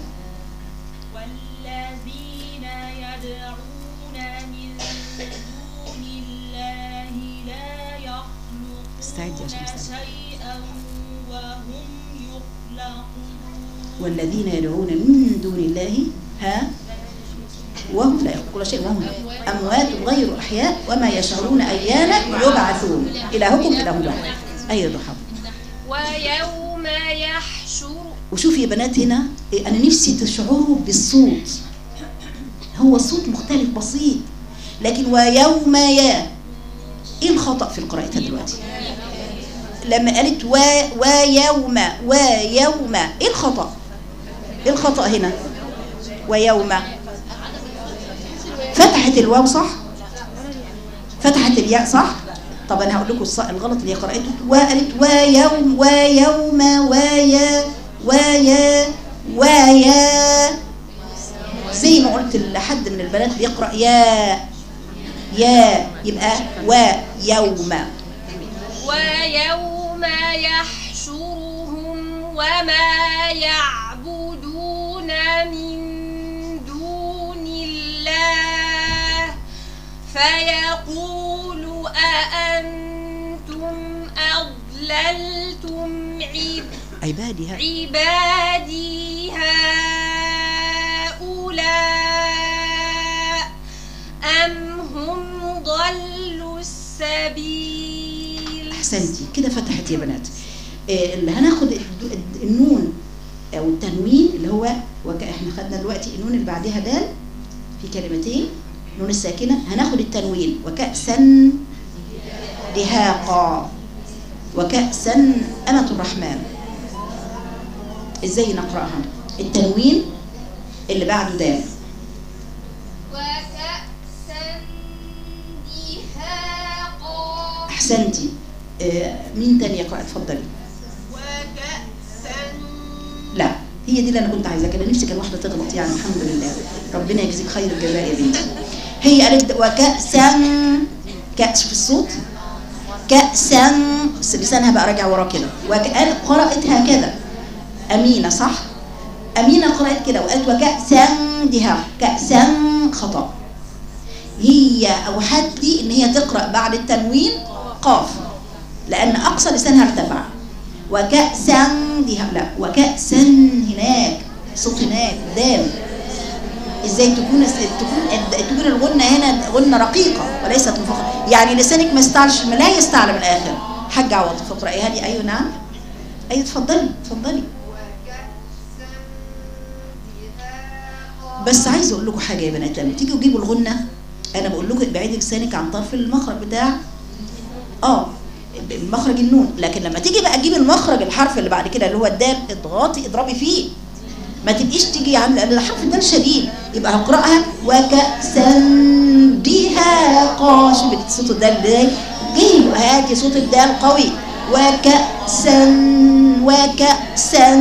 والذين يدعون من دون الله لا استعدي يا يخلقون شمس. شيئا وهم يخلقون والذين يدعون من دون الله ها وهم لا يخلقون شيء وهم أموات غير أحياء وما يشعرون أيان يبعثون إلهكم إله واحد أي ضحى ويوم يحشر وشوفي يا بنات هنا إيه، أنا نفسي تشعروا بالصوت هو الصوت مختلف بسيط لكن ويوم يا إيه الخطأ في قراءتها دلوقتي لما قالت و ويوم ويوم إيه الخطأ إيه الخطأ هنا ويوم فتحت الواو صح فتحت الياء صح طب انا هقول لكم الص- الغلط اللي هي قراءته وقالت ويوم ويوم ويا ويا ويا زي ما قلت لحد من البنات بيقرا يا يا يبقى ويوم ويوم يحشرهم وما يعبدون من دون الله فيقول أأنتم أضللتم عب عبادي ها عبادي هؤلاء أم هم ضلوا السبيل احسنتي كده فتحت يا بنات آه، اللي هناخد الد- الد- النون او التنوين اللي هو وك احنا خدنا دلوقتي النون اللي بعدها دال في كلمتين نون الساكنه هناخد التنوين وكأسا دهاقا وكأسا أمة الرحمن ازاي نقرأها التنوين اللي بعده دال وكأسا دهاقا احسنتي آه، مين تاني يقرأ اتفضلي وكأسا لا هي دي اللي انا كنت عايزاها كده نفسي كان واحده تغلط يعني الحمد لله ربنا يجزيك خير الجزاء يا بنتي هي قالت وكأسا كأس في الصوت كأسا بس لسانها بقى راجع وراه كده وقال قرأت هكذا أمينة صح أمينة قرأت كده وقالت وكأسا دها كأسا خطأ هي أوحت لي إن هي تقرأ بعد التنوين قاف لأن أقصى لسانها ارتفع وكأسا دي لا وكأسا هناك صوت هناك دال ازاي تكون تكون تكون الغنه هنا غنه رقيقه وليست منفخه يعني لسانك ما يستعلش لا يستعلى من الاخر حاجه عوض فاقرايها لي ايوه نعم ايوه اتفضلي اتفضلي بس عايزه اقول لكم حاجه يا بنات لما تيجوا تجيبوا الغنه انا بقول لكم ابعدي لسانك عن طرف المخرج بتاع اه مخرج النون لكن لما تيجي بقى تجيب المخرج الحرف اللي بعد كده اللي هو الدال اضغطي اضربي فيه ما تبقيش تيجي عن لان الحرف الدال شديد يبقى هقراها وكأسا دهاقا شوفي صوت الدال ازاي جيب هاتي صوت الدال قوي وكأسا وكأسا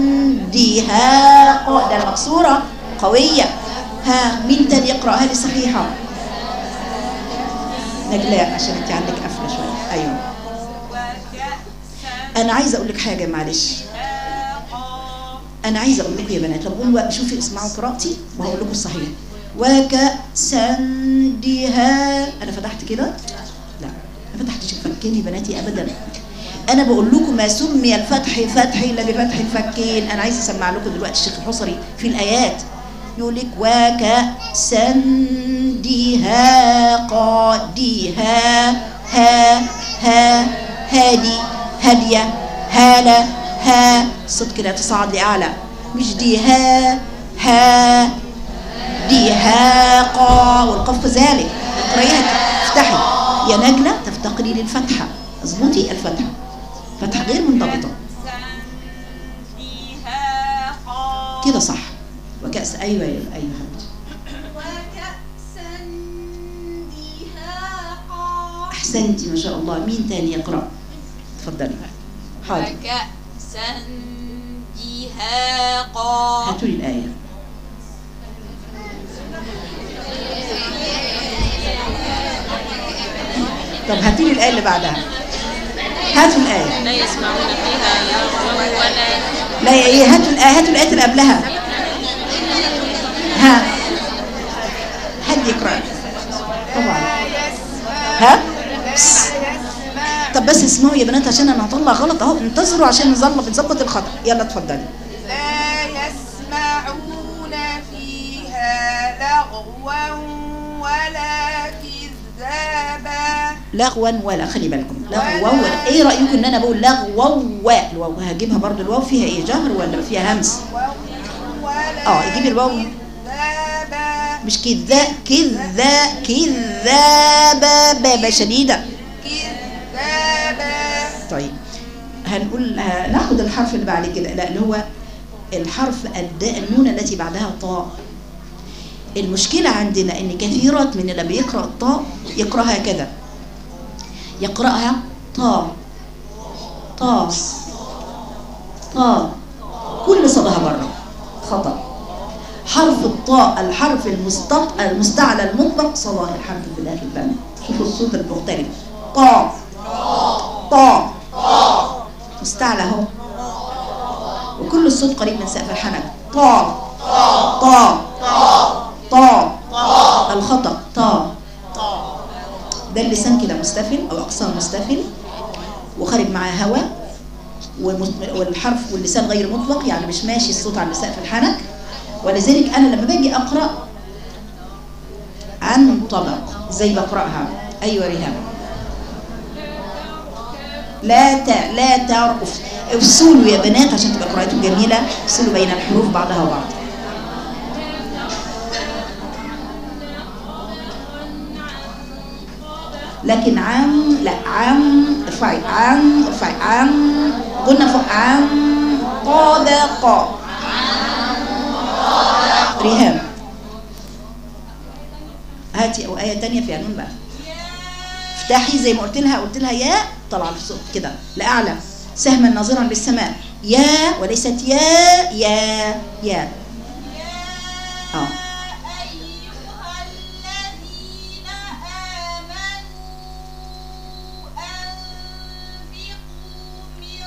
دهاقا ده المكسورة قوية ها مين تاني يقرأها لي صحيحة نجلاء عشان انت عندك قفلة شوية ايوه انا عايزه اقول لك حاجه معلش انا عايزه اقول لكم يا بنات لو قوموا بقى شوفي اسمعوا قراءتي وهقول لكم الصحيح وكأسا دها انا فتحت كده لا ما فتحتش الفكين يا بناتي ابدا انا بقول لكم ما سمي الفتح فتح الا بفتح الفكين انا عايزه اسمع لكم دلوقتي الشيخ الحصري في الايات يقول لك وكأسا دهاقا دها ها ها هادي هادية هالة ها الصوت كده تصعد لأعلى مش دي ها ها دي هاقا والقف ذلك اقرأيها افتحي يا نجلة تفتقري للفتحة اظبطي الفتحة فتحة غير منضبطة كده صح وكأس أيوة أيوة أيوة حبيبتي وكأسا دهاقا أحسنتي ما شاء الله مين تاني يقرأ اتفضلي حاضر وكأسا دهاقا هاتوا لي الآية طب هاتوا لي الآية اللي بعدها هاتوا الآية لا يسمعون فيها لغوا ولا لا ايه هاتوا الآية هاتوا الآية اللي قبلها ها حد يقرأ طبعا ها بس. طب بس اسمعوا يا بنات عشان انا هطلع غلط اهو انتظروا عشان نظبط نظبط الخطأ يلا اتفضلي لا يسمعون فيها لغوا ولا كذابا لغوا ولا خلي بالكم لغوا ولا ايه رايكم ان انا بقول لغوا الواو هجيبها برضو الواو فيها ايه جهر ولا فيها همس ولا اه يجيب الواو كذابا مش كذا كذا كذابة بابا شديدة كذابا طيب هنقول هناخد الحرف اللي بعد كده لا اللي هو الحرف الداء النون التي بعدها طاء المشكلة عندنا ان كثيرة من اللي بيقرأ الطاء يقرأها كذا يقرأها طاء طاء طاء كل صدها بره خطأ حرف الطاء الحرف المستط المستعلى المطلق صدى الحرف في داخل الفم شوفوا الصوت المختلف طاء طاء مستعلى اهو وكل الصوت قريب من سقف الحنك طاء طاء طاء الخطأ طاء ده اللسان كده مستفل او اقصاه مستفل وخارج معاه هواء والمس- والحرف واللسان غير مطلق يعني مش ماشي الصوت على سقف الحنك ولذلك انا لما باجي اقرا عن طبق زي بقراها ايوه ريهام لا ت لا تعرف افصلوا يا بنات عشان تبقى قراءتكم جميله افصلوا بين الحروف بعضها وبعض لكن عم لا عم ارفعي عم ارفعي عم قلنا فوق عم طابق ريهام هاتي او ايه تانية فيها نون بقى افتحي زي ما قلت لها قلت لها يا طلع الصوت كده لاعلى سهما ناظرا للسماء يا وليست يا يا يا اه أيها الذين آمنوا أنفقوا من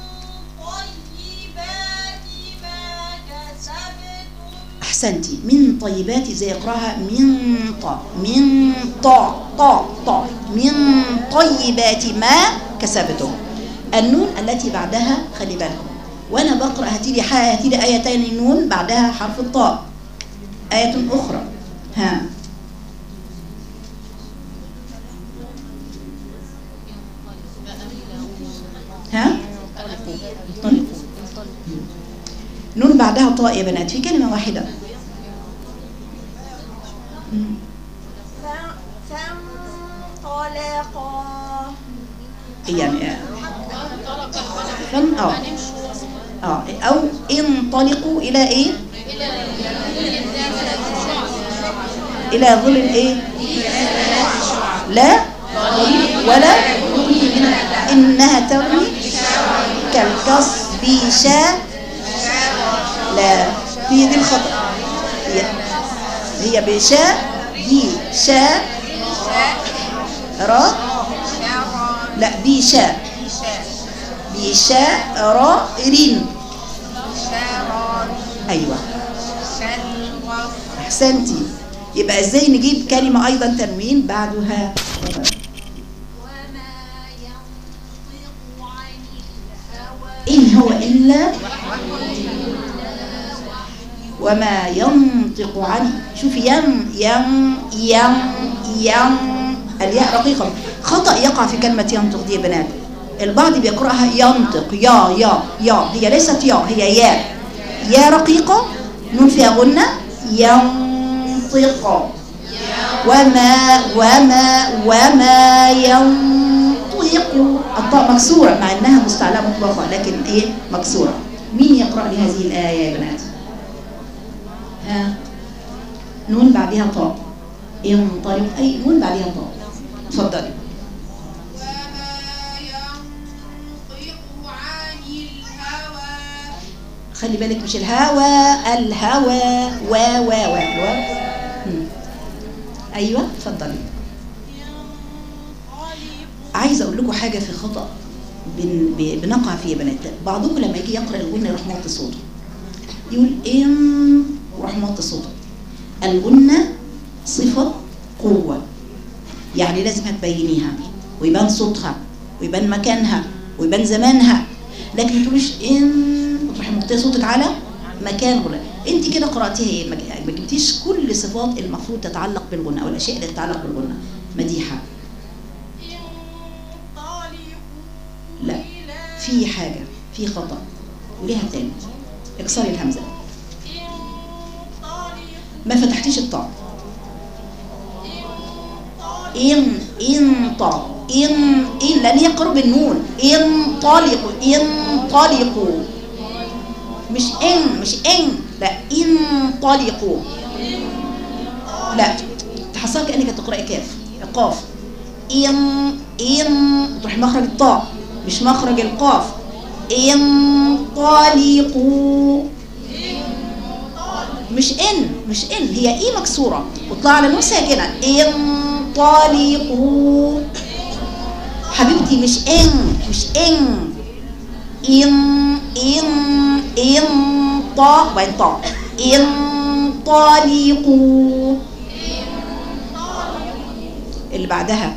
طيبات ما كسبتم احسنتي من طيبات زي اقراها من طا من طا طا طا من طيبات ما كسبتم النون التي بعدها خلي بالكم وانا بقرا هاتي لي ح- هاتي لي ايه تاني نون بعدها حرف الطاء آية أخرى ها ها انطلقوا نون بعدها طاء يا بنات في كلمة واحدة مم. فانطلقا يعني آه. فن اه اه او انطلقوا الى ايه الى ظل ايه لا ولا انها ترمي كالقصب شاء لا هي دي الخطأ هي هي بشاء دي شاء را لا بشاء بشاء را رين ايوه احسنتي يبقى ازاي نجيب كلمه ايضا تنوين بعدها وما ينطق عن الهوى ان هو الا وما ينطق عن شوفي ين ين ين ين الياء رقيقة خطأ يقع في كلمة ينطق دي يا بنات البعض بيقرأها ينطق يا يا يا هي ليست يا هي يا يا رقيقة نون فيها غنة ينطق وما وما وما ينطق الطاء مكسورة مع انها مستعلى مطلقة لكن ايه مكسورة مين يقرأ لي هذه الآية يا بنات ها نون بعدها طاء ينطلق اي نون بعدها طاء اتفضلي وما ينطق عن الهوى خلي بالك مش الهوى الهوى وا وا وا وا مم. ايوه اتفضلي عايزه اقول لكم حاجه في خطا بن ب- بنقع فيه يا بنات بعضكم لما يجي يقرا الغنه يروح موطي صوته يقول ام وراح موطي صوته الغنه صفه قوه يعني لازم هتبينيها ويبان صوتها ويبان مكانها ويبان زمانها لكن ما تقوليش ان وتروحي موطيه صوتك على مكان غنى انت كده قراتيها ايه ما ما جبتيش كل الصفات المفروض تتعلق بالغنى او الاشياء اللي تتعلق بالغنى مديحه لا في حاجه في خطا وليها تاني اكسري الهمزه ما فتحتيش الطاء إن إن طا إن إن لن يقرب النون انطلقوا انطلقوا مش إن مش إن لا انطلقوا لا تحسها كأنك تقرأي كاف قاف إن إن تروحي مخرج الطاء مش مخرج القاف انطلقوا مش ان مش ان هي اي مكسوره وطلع على نون ساكنه انطلقوا حبيبتي مش ان مش ان ان ان ان طا وين طا انطلقوا اللي بعدها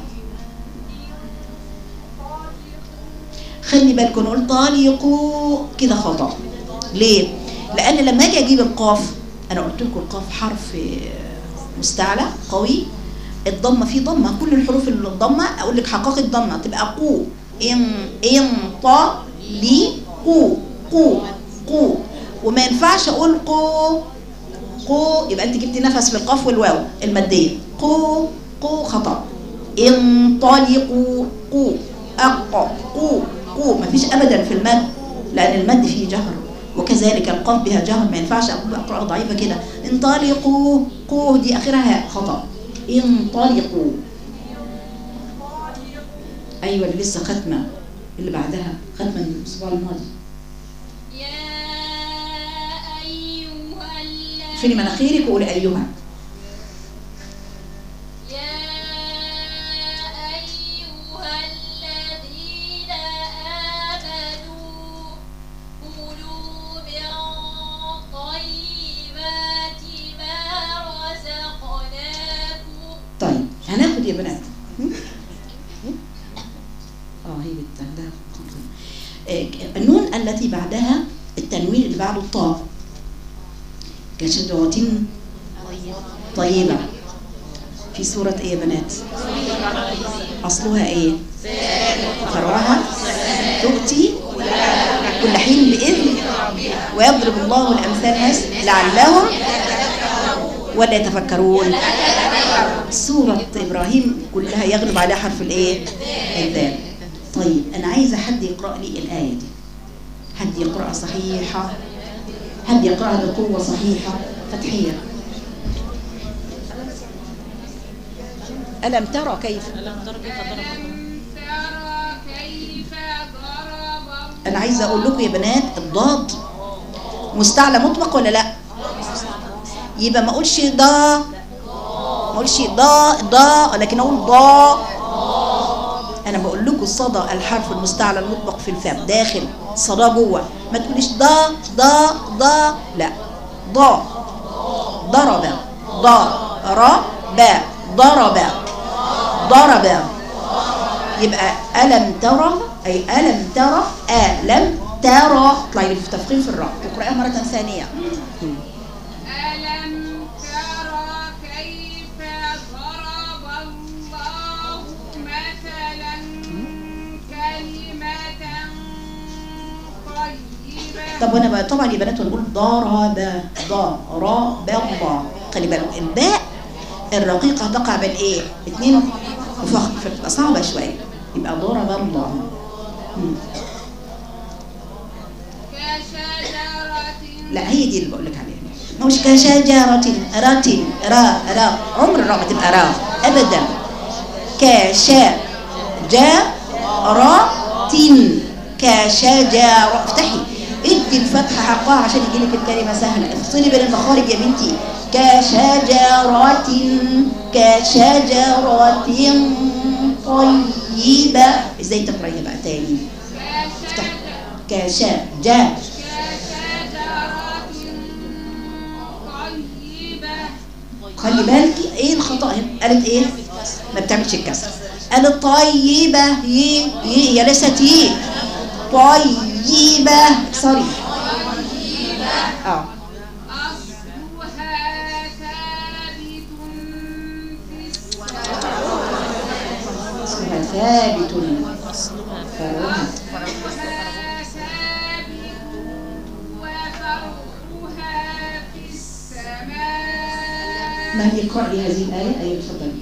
خلي بالكم نقول طالقوا كده خطأ ليه؟ لأن لما أجي أجيب القاف أنا قلت لكم القاف حرف مستعلى قوي الضمة فيه ضمة كل الحروف اللي الضمة أقول لك حقائق ضمة تبقى قو إن إن طا لي قو قو قو وما ينفعش أقول قو قو يبقى أنت جبتي نفس في القاف والواو المادية قو قو خطأ انطلقوا قو أق قو قو مفيش أبدا في المد لأن المد فيه جهر وكذلك القاف بها جهر ما ينفعش أقول أقرأ ضعيفة كده انطلقوا قو دي آخرها هاء خطأ انطلقوا أيوة اللي لسه ختمة اللي بعدها ختمة الأسبوع الماضي يا أيها الذين فين مناخيرك وقولي أيها يا أيها الذين آمنوا كلوا من طيبات ما رزقناكم طيب هناخد يا بنات هم؟ هم؟ اه هي بت- عندها خطأ. آه، النون التي بعدها التنوين اللي بعده الطاء كشجرة طيبة في سورة ايه يا بنات اصلها ايه فرعها تؤتي كل حين بإذن ويضرب الله الأمثال الناس لعلهم ولا يتفكرون سورة إبراهيم كلها يغلب عليها حرف الإيه؟ الذال طيب أنا عايزة حد يقرأ لي الآية دي حد يقرأها صحيحة حد يقرأها بقوة صحيحة فتحية ألم ترى كيف ألم تر كيف ضرب ألم ترى كيف ضرب أنا عايزة أقول لكم يا بنات الضاد مستعلى مطلق ولا لا يبقى ما أقولش ضا ما أقولش ضا ضا لكن أقول ضا أنا بقول لكم الصدى الحرف المستعلى المطلق في الفم داخل صدى جوه ما تقوليش ضا ضا ضا لا ضا ضرب ضرب ضرب ضرب يبقى ألم ترى أي ألم ترى ألم ترى اطلعي لي في تفخيم في الراء تقرأها مرة ثانية ألم ترى كيف ضرب الله مثلا كلمة طيبة طب وانا بقى طبعا يا بنات نقول ضرب ضرب الله خلي بالك الباء الرقيقة تقع بين ايه؟ اتنين وفخ فتبقى صعبة شوية يبقى ضرب الله مم. كشجرة لا هي دي اللي بقول لك عليها مش كشجرة رات را را عمر الراء ما تبقى را ابدا كشا جا را تن كشجرة افتحي ادي الفتحة حقها عشان يجي لك الكلمة سهلة افصلي بين المخارج يا بنتي كشجرة كشجرة طيبة ازاي تقرأيها بقى تاني افتحي كشا جا خلي بالك ايه الخطا هنا قالت ايه ما بتعملش الكسر قالت طيبه هي هي هي ليست هي طيبه سوري اه أصلها ثابت في السماء اسمها ثابت فرعها أصلها ثابت وفرعها في السماء ما هي اقرأ لي هذه الآية أيوة تفضلي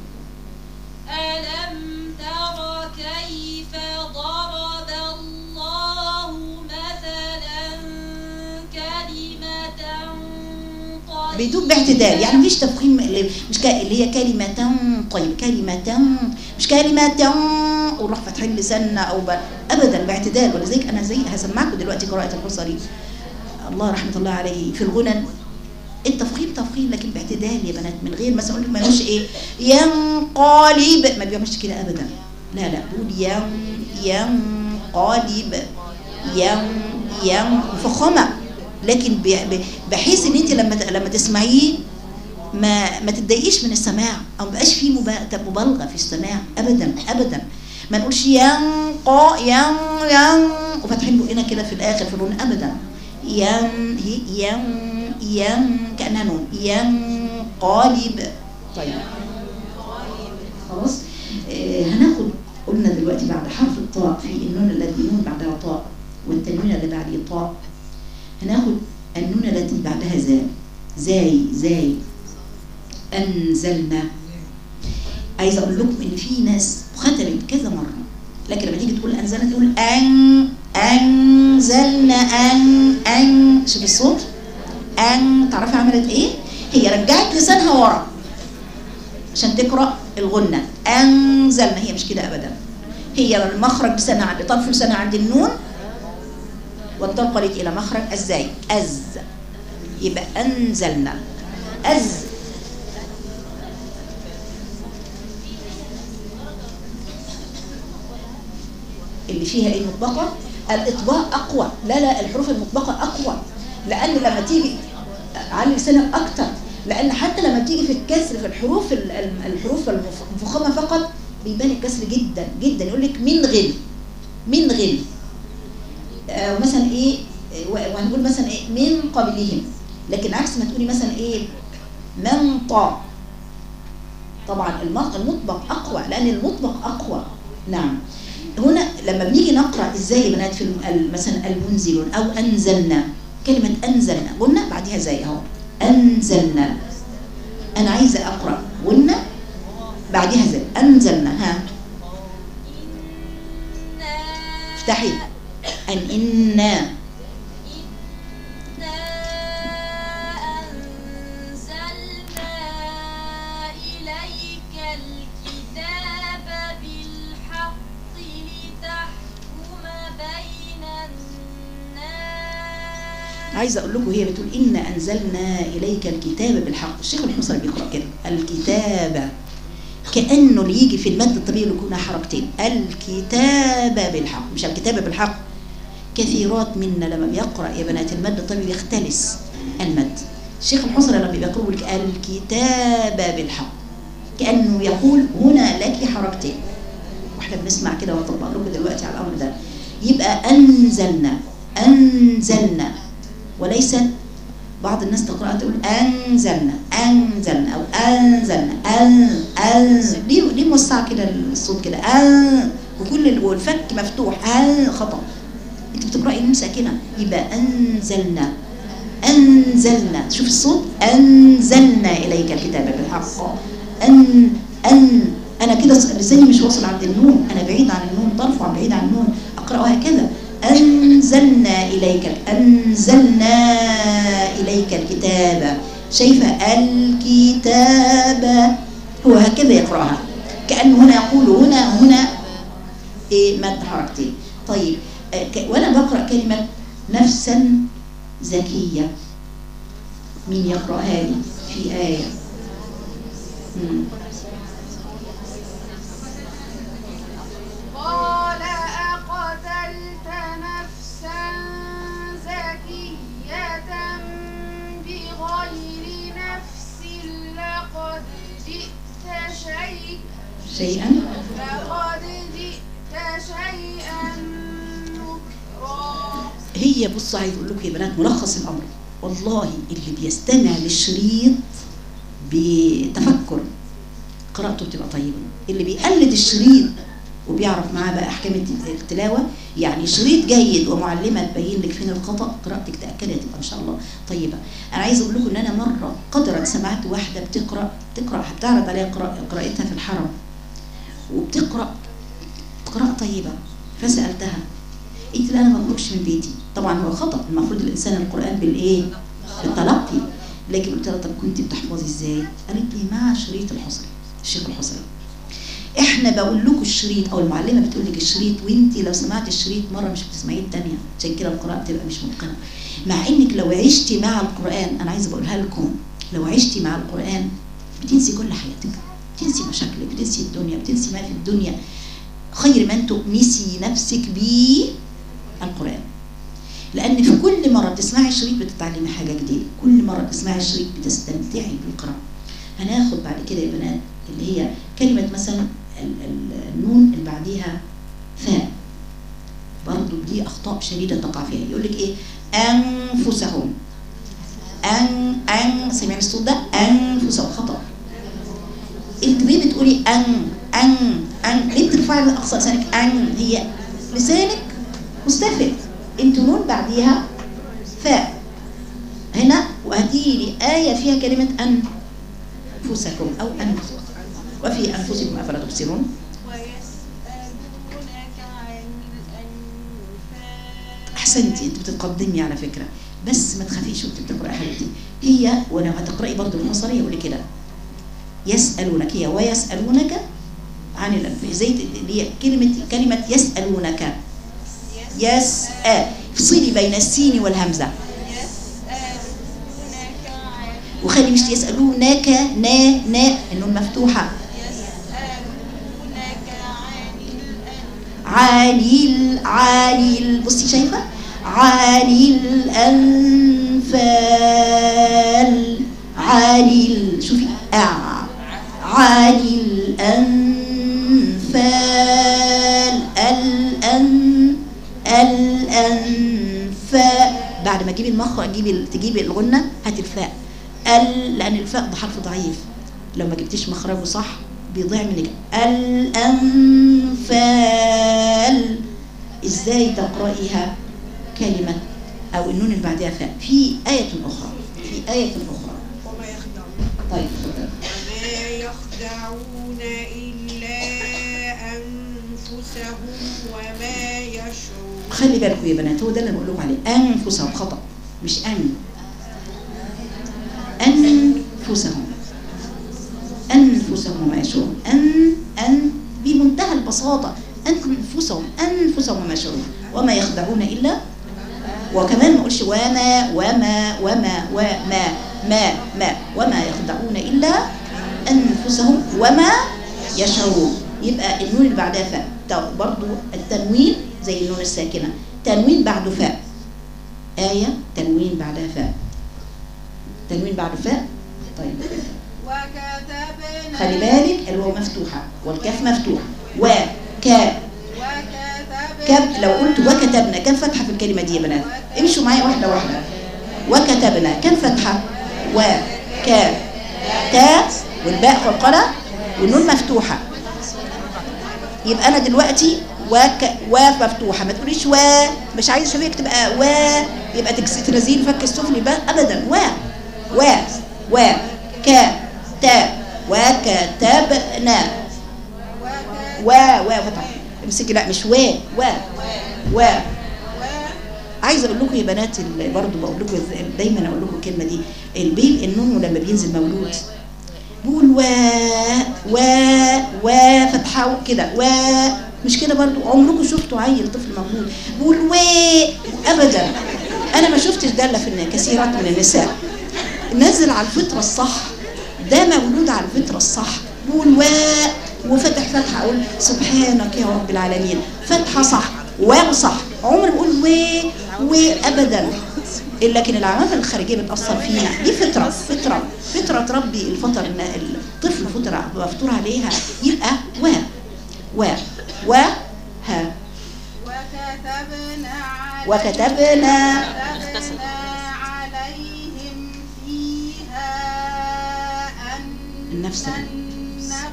ألم تر كيف ضرب الله مثلا كلمة طيبة بدون باعتدال يعني مفيش تفخيم اللي- مش كا- اللي هي كلمة طيب كلمة مش كلمة ونروح فاتحين لساننا أو ب... أبدا باعتدال ولذلك أنا زي هسمعكم دلوقتي قراءة الحصري الله رحمة الله عليه في الغنى التفخيم تفخيم لكن باعتدال يا بنات من غير مثلا اقول لك ما يقولش ايه ينقلب ما بيعملش كده ابدا لا لا بيقول ين ينقلب ين ين مفخمه لكن بي- ب- بحيث ان انت لما ت- لما تسمعيه ما ما تتضايقيش من السماع او ما بقاش فيه مبا- مبالغه في السماع ابدا ابدا ما نقولش ينقا ين ين وفاتحين بقنا كده في الاخر في النون ابدا ين هي ين ين كانها نون ينقلب طيب خلاص آه هناخد قلنا دلوقتي بعد حرف الطاء في النون التي نون بعدها طاء والتنوين اللي بعديه طاء هناخد النون التي بعدها زاي زاي زاي أنزلنا عايزة أقول لكم إن في ناس ختمت كذا مرة لكن لما تيجي تقول أنزلنا تقول أن أنزلنا أن أن شوف الصوت أن تعرفي عملت إيه؟ هي رجعت لسانها ورا عشان تقرأ الغنة أنزلنا هي مش كده أبدا هي المخرج لسانها عند طرف لسانها عند النون وانتقلت إلى مخرج الزاي أز يبقى أنزلنا أز اللي فيها ايه مطبقة الإطباق أقوى لا لا الحروف المطبقة أقوى لأن لما تيجي على لسانك أكتر لأن حتى لما تيجي في الكسر في الحروف ال- ال- الحروف المفخمة فقط بيبان الكسر جدا جدا يقول لك من غل من غل آه، ومثلا ايه و- وهنقول مثلا ايه من قبلهم لكن عكس ما تقولي مثلا ايه من طا طبعا الم- المطبق اقوى لان المطبق اقوى نعم هنا لما بنيجي نقرا ازاي يا بنات في الم- ال- مثلا المنزلون او انزلنا كلمه انزلنا قلنا بعدها زي اهو انزلنا انا عايزه اقرا قلنا بعدها زي انزلنا ها افتحي ان انا إنا أنزلنا إليك الكتاب بالحق لتحكم بين الناس عايزه اقول لكم هي بتقول انا انزلنا اليك الكتاب بالحق الشيخ الحصري بيقرا كده الكتاب كانه اللي يجي في المد الطبيعي اللي يكون حركتين الكتاب بالحق مش الكتاب بالحق كثيرات منا لما بيقرا يا بنات المد الطبيعي بيختلس المد الشيخ الحصري لما بيقرأ يقول لك الكتاب بالحق كانه يقول هنا لك حركتين واحنا بنسمع كده وهطبق لكم دلوقتي على الامر ده يبقى انزلنا انزلنا وليس بعض الناس تقرأها تقول أنزلنا أنزلنا أو أنزلنا أن أن ليه ليه موسعة كده الصوت كده أن وكل ال- والفك مفتوح أن خطأ أنت بتقرأي نون ساكنة يبقى أنزلنا أنزلنا شوف الصوت أنزلنا إليك الكتاب بالحق أن أن أنا كده لساني مش واصل عند النون أنا بعيد عن النون طرف عن بعيد عن النون أقرأها هكذا أنزلنا إليك أنزلنا إليك الكتاب شايفة الكتاب هو هكذا يقرأها كأنه هنا يقول هنا هنا إيه مد حركتين طيب آه، ك- وأنا بقرأ كلمة نفسا زكية مين يقرأها لي في آية مم. قال أقتلت نفسا زكية بغير نفس لقد جئت شيء شيئا لقد جئت شيئا نكرا هي بص عايز اقول لكم يا بنات ملخص الامر والله اللي بيستمع للشريط بتفكر قراءته بتبقى طيبه اللي بيقلد الشريط وبيعرف معاه بقى احكام الت- التلاوه يعني شريط جيد ومعلمه تبين لك فين الخطا قراءتك تاكدي هتبقى ان شاء الله طيبه انا عايزه اقول لكم ان انا مره قدرا سمعت واحده بتقرا بتقرا بتعرض عليها قراء- قراءتها في الحرم وبتقرا قراءه طيبه فسالتها انت لا انا ما بخرجش من بيتي طبعا هو خطا المفروض الانسان القران بالايه بالتلقي لكن قلت لها طب كنت بتحفظي ازاي قالت لي مع شريط الحصري الشيخ الحصري احنا بقول لكم الشريط او المعلمه بتقول لك الشريط وانت لو سمعت الشريط مره مش بتسمعيه الثانيه عشان كده القراءه بتبقى مش متقنه مع انك لو عشتي مع القران انا عايزه بقولها لكم لو عشتي مع القران بتنسي كل حياتك بتنسي مشاكلك بتنسي الدنيا بتنسي ما في الدنيا خير من تؤنسي نفسك بيه القرآن لأن في كل مرة بتسمعي الشريط بتتعلمي حاجة جديدة كل مرة بتسمعي الشريط بتستمتعي بالقراءة هناخد بعد كده يا بنات اللي هي كلمة مثلا ال- ال- النون اللي بعديها فاء برضو دي أخطاء شديدة تقع فيها يقول لك إيه أنفسهم أن أن سمعنا الصوت ده أنفسهم خطأ انت ليه بتقولي ان ان ان ليه بترفعي اقصى لسانك ان هي لسانك مستفل انت نون بعديها فاء هنا وهاتي لي آية فيها كلمة أنفسكم أو أنفسكم وفي أنفسكم أفلا تبصرون ويسألونك عن الأنفال أحسنتي أنت بتتقدمي على فكرة بس ما تخافيش وأنت بتقرأي حبيبتي هي ولو هتقرأي برضه المصرية يقول كده يسألونك هي ويسألونك عن الأنفال زي اللي هي كلمة كلمة يسألونك يسأل افصلي بين السين والهمزة يسألونك عن وخلي مش يسألونك نا نا النون مفتوحة يسألونك عن الأنفال عالي عالي بصي شايفة عالي الأنفال عالي شوفي أع عالي الأنفال الأن الأنفال بعد ما تجيبي المخرج تجيبي تجيبي الغنة هاتي الفاء ال لان الفاء ده حرف ضعيف لو ما جبتيش مخرجه صح بيضيع منك الانفال ازاي تقرايها كلمه او النون اللي بعدها فاء في ايه اخرى في ايه اخرى وما يخدعون طيب اتفضل. وما يخدعون إلا أنفسهم وما يشعرون خلي بالكم يا بنات هو ده اللي بقول لكم عليه انفسهم خطا مش ان انفسهم انفسهم وما يشعرون ان ان بمنتهى البساطه انفسهم انفسهم وما يشعرون وما يخدعون الا وكمان ما اقولش وما وما وما وما ما ما وما يخدعون الا انفسهم وما يشعرون يبقى النون اللي بعدها فاء تو- برضو التنوين زي النون الساكنه تنوين بعده فاء آية تنوين بعدها فاء تنوين بعد فاء طيب وكتبنا خلي بالك الواو مفتوحة والكاف مفتوح و كا كب وكتبنا لو قلت وكتبنا كم فتحة في الكلمة دي يا بنات امشوا معايا واحدة واحدة وكتبنا كم فتحة و كا تا والباء قلقلة والنون مفتوحة يبقى أنا دلوقتي وك و مفتوحة ما تقوليش و مش عايز شوية تبقى و يبقى تكس- تنزلي الفك السفلي بقى أبدا و و و كا تا وكتبنا و و فتحة امسكي لا مش و و و عايزه اقول لكم يا بنات ال- برضه بقول لكم إز- دايما اقول لكم الكلمه دي البيبي النون لما بينزل مولود بقول و و و فتحه كده و مش كده برضه عمركم شفتوا عيل طفل مولود بقول و ابدا انا ما شفتش ده الا في الن- كثيرات من النساء نزل على الفطره الصح ده مولود على الفطره الصح بقول و وفتح فتحه اقول سبحانك يا رب العالمين فتحه صح واو صح عمري بقول و و ابدا لكن العوامل الخارجيه بتاثر فينا دي فطره فطره فطره ربي الفطر إن الطفل فطره مفطور عليها يبقى و و و ها وكتبنا عليهم وكتبنا كتبنا عليهم فيها أن النفس. النفس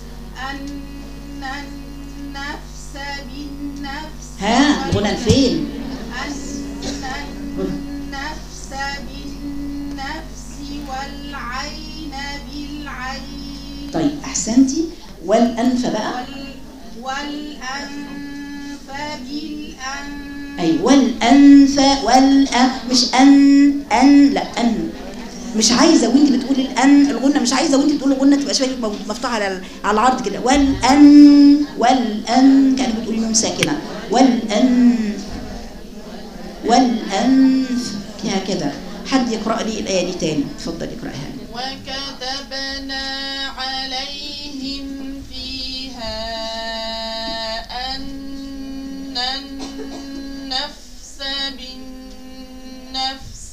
أن النفس بالنفس ها الغنى فين أن النفس بالنفس والعين بالعين طيب احسنتي والانف بقى وال والأنف بالأنف اي والانف والأن مش ان ان لا ان مش عايزه وانت بتقولي الان الغنه مش عايزه وانت بتقولي الغنه تبقى شويه مفتوحه على على العرض كده والان والان كانك بتقولي نون ساكنه والانف والانف هكذا حد يقرا لي الايه دي تاني اتفضل اقراها لي وكتبنا عليهم فيها أن النفس بالنفس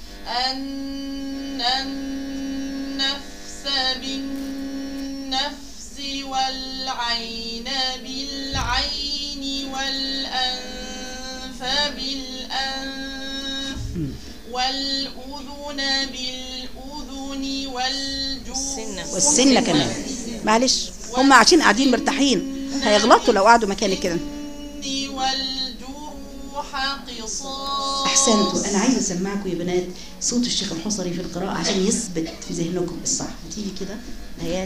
أن النفس بالنفس والعين بالعين والأنف بالأنف والأذن بالأذن والجروح والسنه كمان معلش هم عشان قاعدين مرتاحين هيغلطوا لو قعدوا مكانك كده والجروح قصاص احسنتوا انا عايزه اسمعكم يا بنات صوت الشيخ الحصري في القراءه عشان يثبت في ذهنكم الصح تيجي كده ايات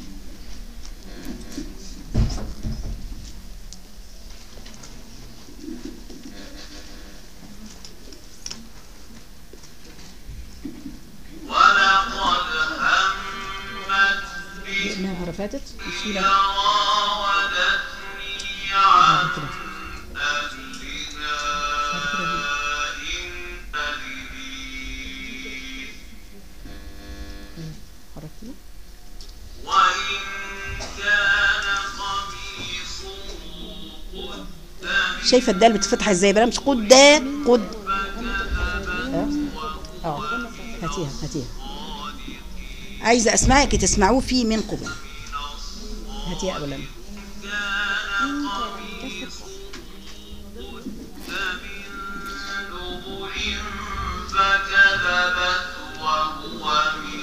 ولقد همت به اسمها المره فاتت نشيلها راودتني عن أهلها إن أدري حركتي وإن كان قميصه قد من شايفه الدال بتفتح ازاي بقى مش قد دا قد اه اه هاتيها هاتيها عايزه اسمعك تسمعوه في من قبل هاتيها اولا دبر فكذبت وهو من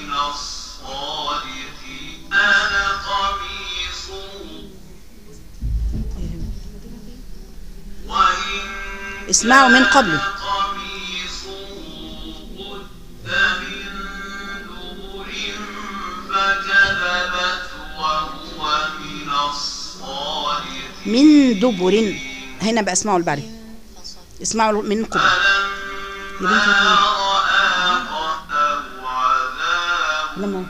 اسمعوا من قبل قميصه قد من دبر فكذبت وهو من الصادقين من دبر هنا بقى اسمعوا اللي بعدين اسمعوا من قبل يا بنتي ما هاتي. رأى قطه عذاب لما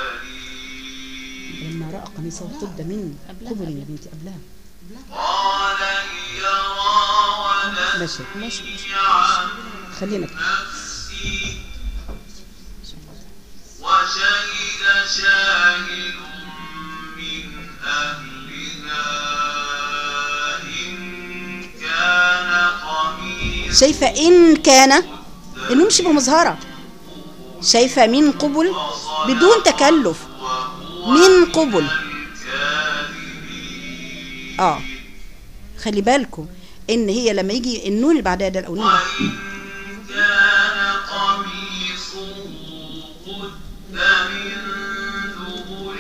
أليم لما راى قميصه قد من قبل يا بنتي قبلها قال هي راودتني ماشي عن خلينا كده نفسي وشهد شاهد من أهلها إن كان قميص شايفه ان كان النون شبه مظهره شايفه من قبل بدون تكلف من قبل اه خلي بالكم ان هي لما يجي النون اللي بعدها ده او النون ده وإن كان قميصه قد من دبر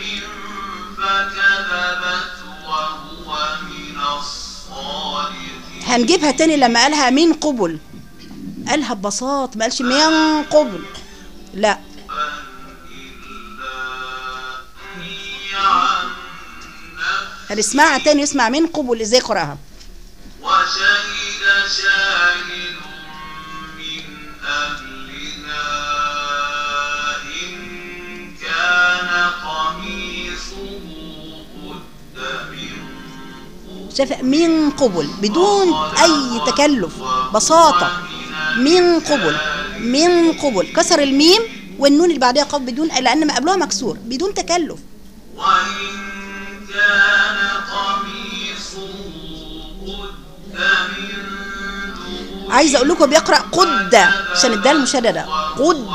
فكذبت وهو من الصادقين هنجيبها تاني لما قالها من قبل قالها ببساطة ما قالش من قبل لا عن هنسمعها تاني يسمع من قبل ازاي قراها وشهد شاهد من أهلها إن كان قميصه قد من شايفة من قبل بدون اي تكلف بساطة من قبل من قبل كسر الميم والنون اللي بعدها قبل بدون لان ما قبلها مكسور بدون تكلف وإن كان قميصه قد من دبر عايزه اقول لكم بيقرا قد عشان الدال مشدده قد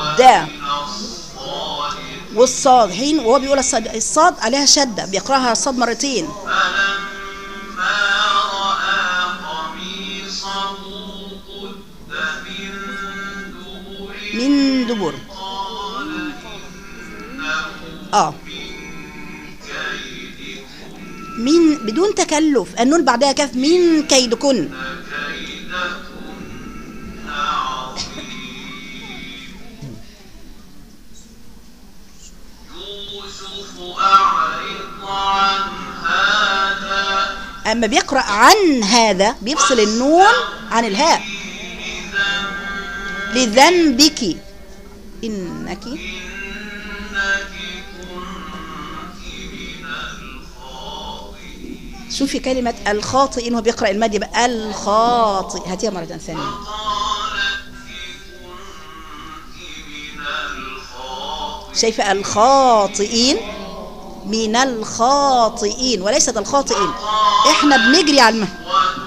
والصاد حين وهو بيقول الصاد, الصاد عليها شده بيقراها الصاد مرتين فلما رأى قميصه قد من دبر من دبر اه من بدون تكلف النون بعدها كاف من كيدكن يوسف أعرض عن هذا اما بيقرا عن هذا بيفصل النون عن الهاء لذنبك انك إنك كنت من الخاطئين شوفي كلمه الخاطئين وهو بيقرا المادي بقى الخاطئ هاتيها مره ثانيه قالت كنت من الخاطئين شايفه الخاطئين من الخاطئين وليست الخاطئين احنا بنجري على المهد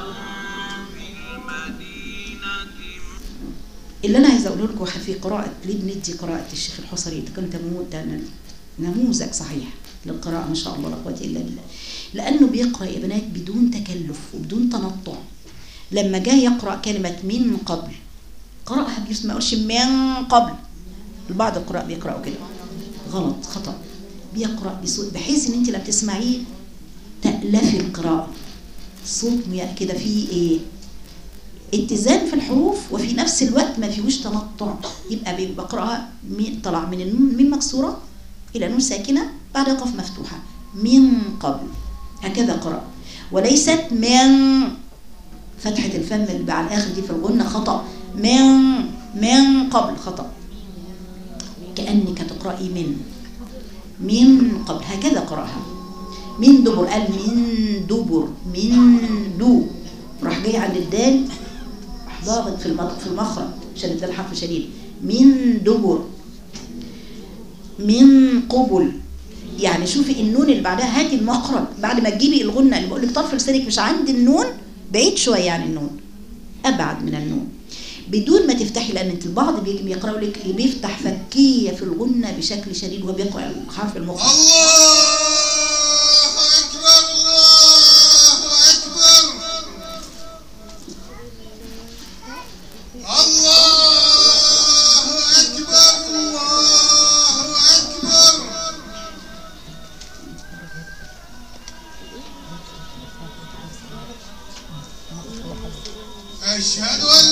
اللي انا عايزه اقوله لكم في قراءه ليه بندي قراءه الشيخ الحصري ده كان تمو- ده نموذج صحيح للقراءه ما شاء الله لا قوه الا بالله لانه بيقرا يا بنات بدون تكلف وبدون تنطع لما جاء يقرا كلمه من قبل قراها بيسمع ما يقولش من قبل البعض القراء بيقراوا كده غلط خطا بيقرا بصوت بحيث ان انت لما تسمعيه تالفي القراءه صوت مي- كده فيه ايه اتزان في الحروف وفي نفس الوقت ما فيهوش تنطع يبقى بي- بقراها مي- طلع من النون من مكسوره الى نون ساكنه بعد قاف مفتوحه من قبل هكذا قرأ وليست من فتحة الفم اللي على الآخر دي في الغنة خطأ من من قبل خطأ كأنك تقرأي من من قبل هكذا قرأها من دبر قال من دبر من دو راح جاي عند الدال ضابط في المط- في المخرج عشان الدال حرف شديد من دبر من قبل يعني شوفي النون اللي بعدها هاتي المخرج بعد ما تجيبي الغنه اللي بقول لك طرف لسانك مش عند النون بعيد شويه عن النون ابعد من النون بدون ما تفتحي لان انت البعض بيجي بيقراوا لك بيفتح فكيه في الغنه بشكل شديد وهو بيقرا الحرف المخرج الله أكبر الله أكبر الله أكبر الله أكبر أشهد أن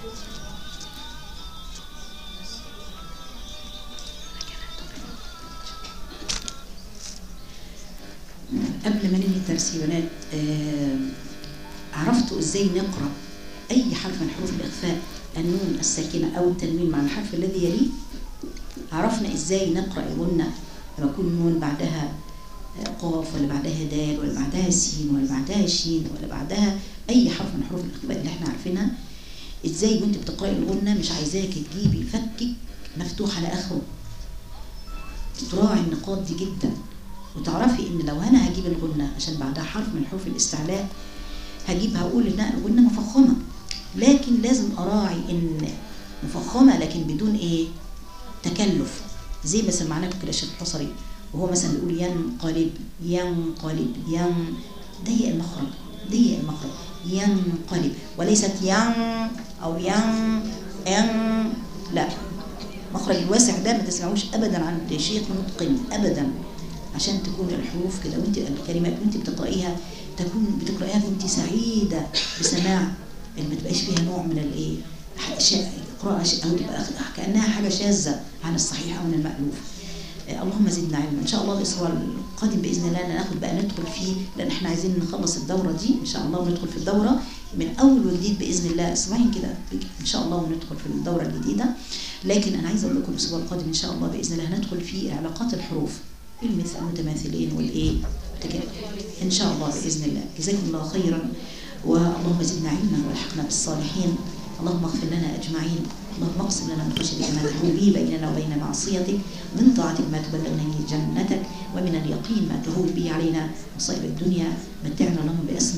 قبل ما ننهي الدرس يا بنات آه، عرفتوا ازاي نقرا اي حرف من حروف الاخفاء النون الساكنه او التنوين مع الحرف الذي يليه عرفنا ازاي نقرا الغنه لما يكون نون بعدها آه، قاف ولا بعدها دال ولا بعدها سين ولا بعدها شين ولا بعدها اي حرف من حروف الاخفاء اللي احنا عارفينها ازاي وانت بتقراي الغنه مش عايزاك تجيبي فكك مفتوح على اخره تراعي النقاط دي جدا وتعرفي ان لو انا هجيب الغنه عشان بعدها حرف من حروف الاستعلاء هجيب هقول انها الغنه مفخمه لكن لازم اراعي ان مفخمه لكن بدون ايه تكلف زي ما سمعناكم كده الشيخ الحصري وهو مثلا بيقول ينقلب ينقلب ين ضيق المخرج ضيق المخرج ينقلب وليست ين او ين ان لا مخرج الواسع ده ما تسمعوش ابدا عند شيخ متقن ابدا عشان تكون الحروف كده وانت الكلمات وانت بتقرايها تكون بتقرايها وانت سعيده بسماع اللي ما تبقاش فيها نوع من الايه ح- شا- قراءه ش- او تبقى كانها حاجه شاذه عن الصحيح او عن المالوف آه، اللهم زدنا علما ان شاء الله الاسبوع القادم باذن الله ناخد بقى ندخل فيه لان احنا عايزين نخلص الدوره دي ان شاء الله وندخل في الدوره من اول وجديد باذن الله اسبوعين كده ان شاء الله وندخل في الدوره الجديده لكن انا عايزه اقول لكم الاسبوع القادم ان شاء الله باذن الله هندخل في علاقات الحروف المثل المتماثلين والايه والتكامل. ان شاء الله باذن الله جزاكم الله خيرا واللهم زدنا علما والحقنا بالصالحين اللهم اغفر لنا اجمعين اللهم اقسم لنا من خشيتك ما تحول به بيننا وبين معصيتك من طاعتك ما تبلغنا به جنتك ومن اليقين ما تهون به علينا مصائب الدنيا متعنا اللهم باسمك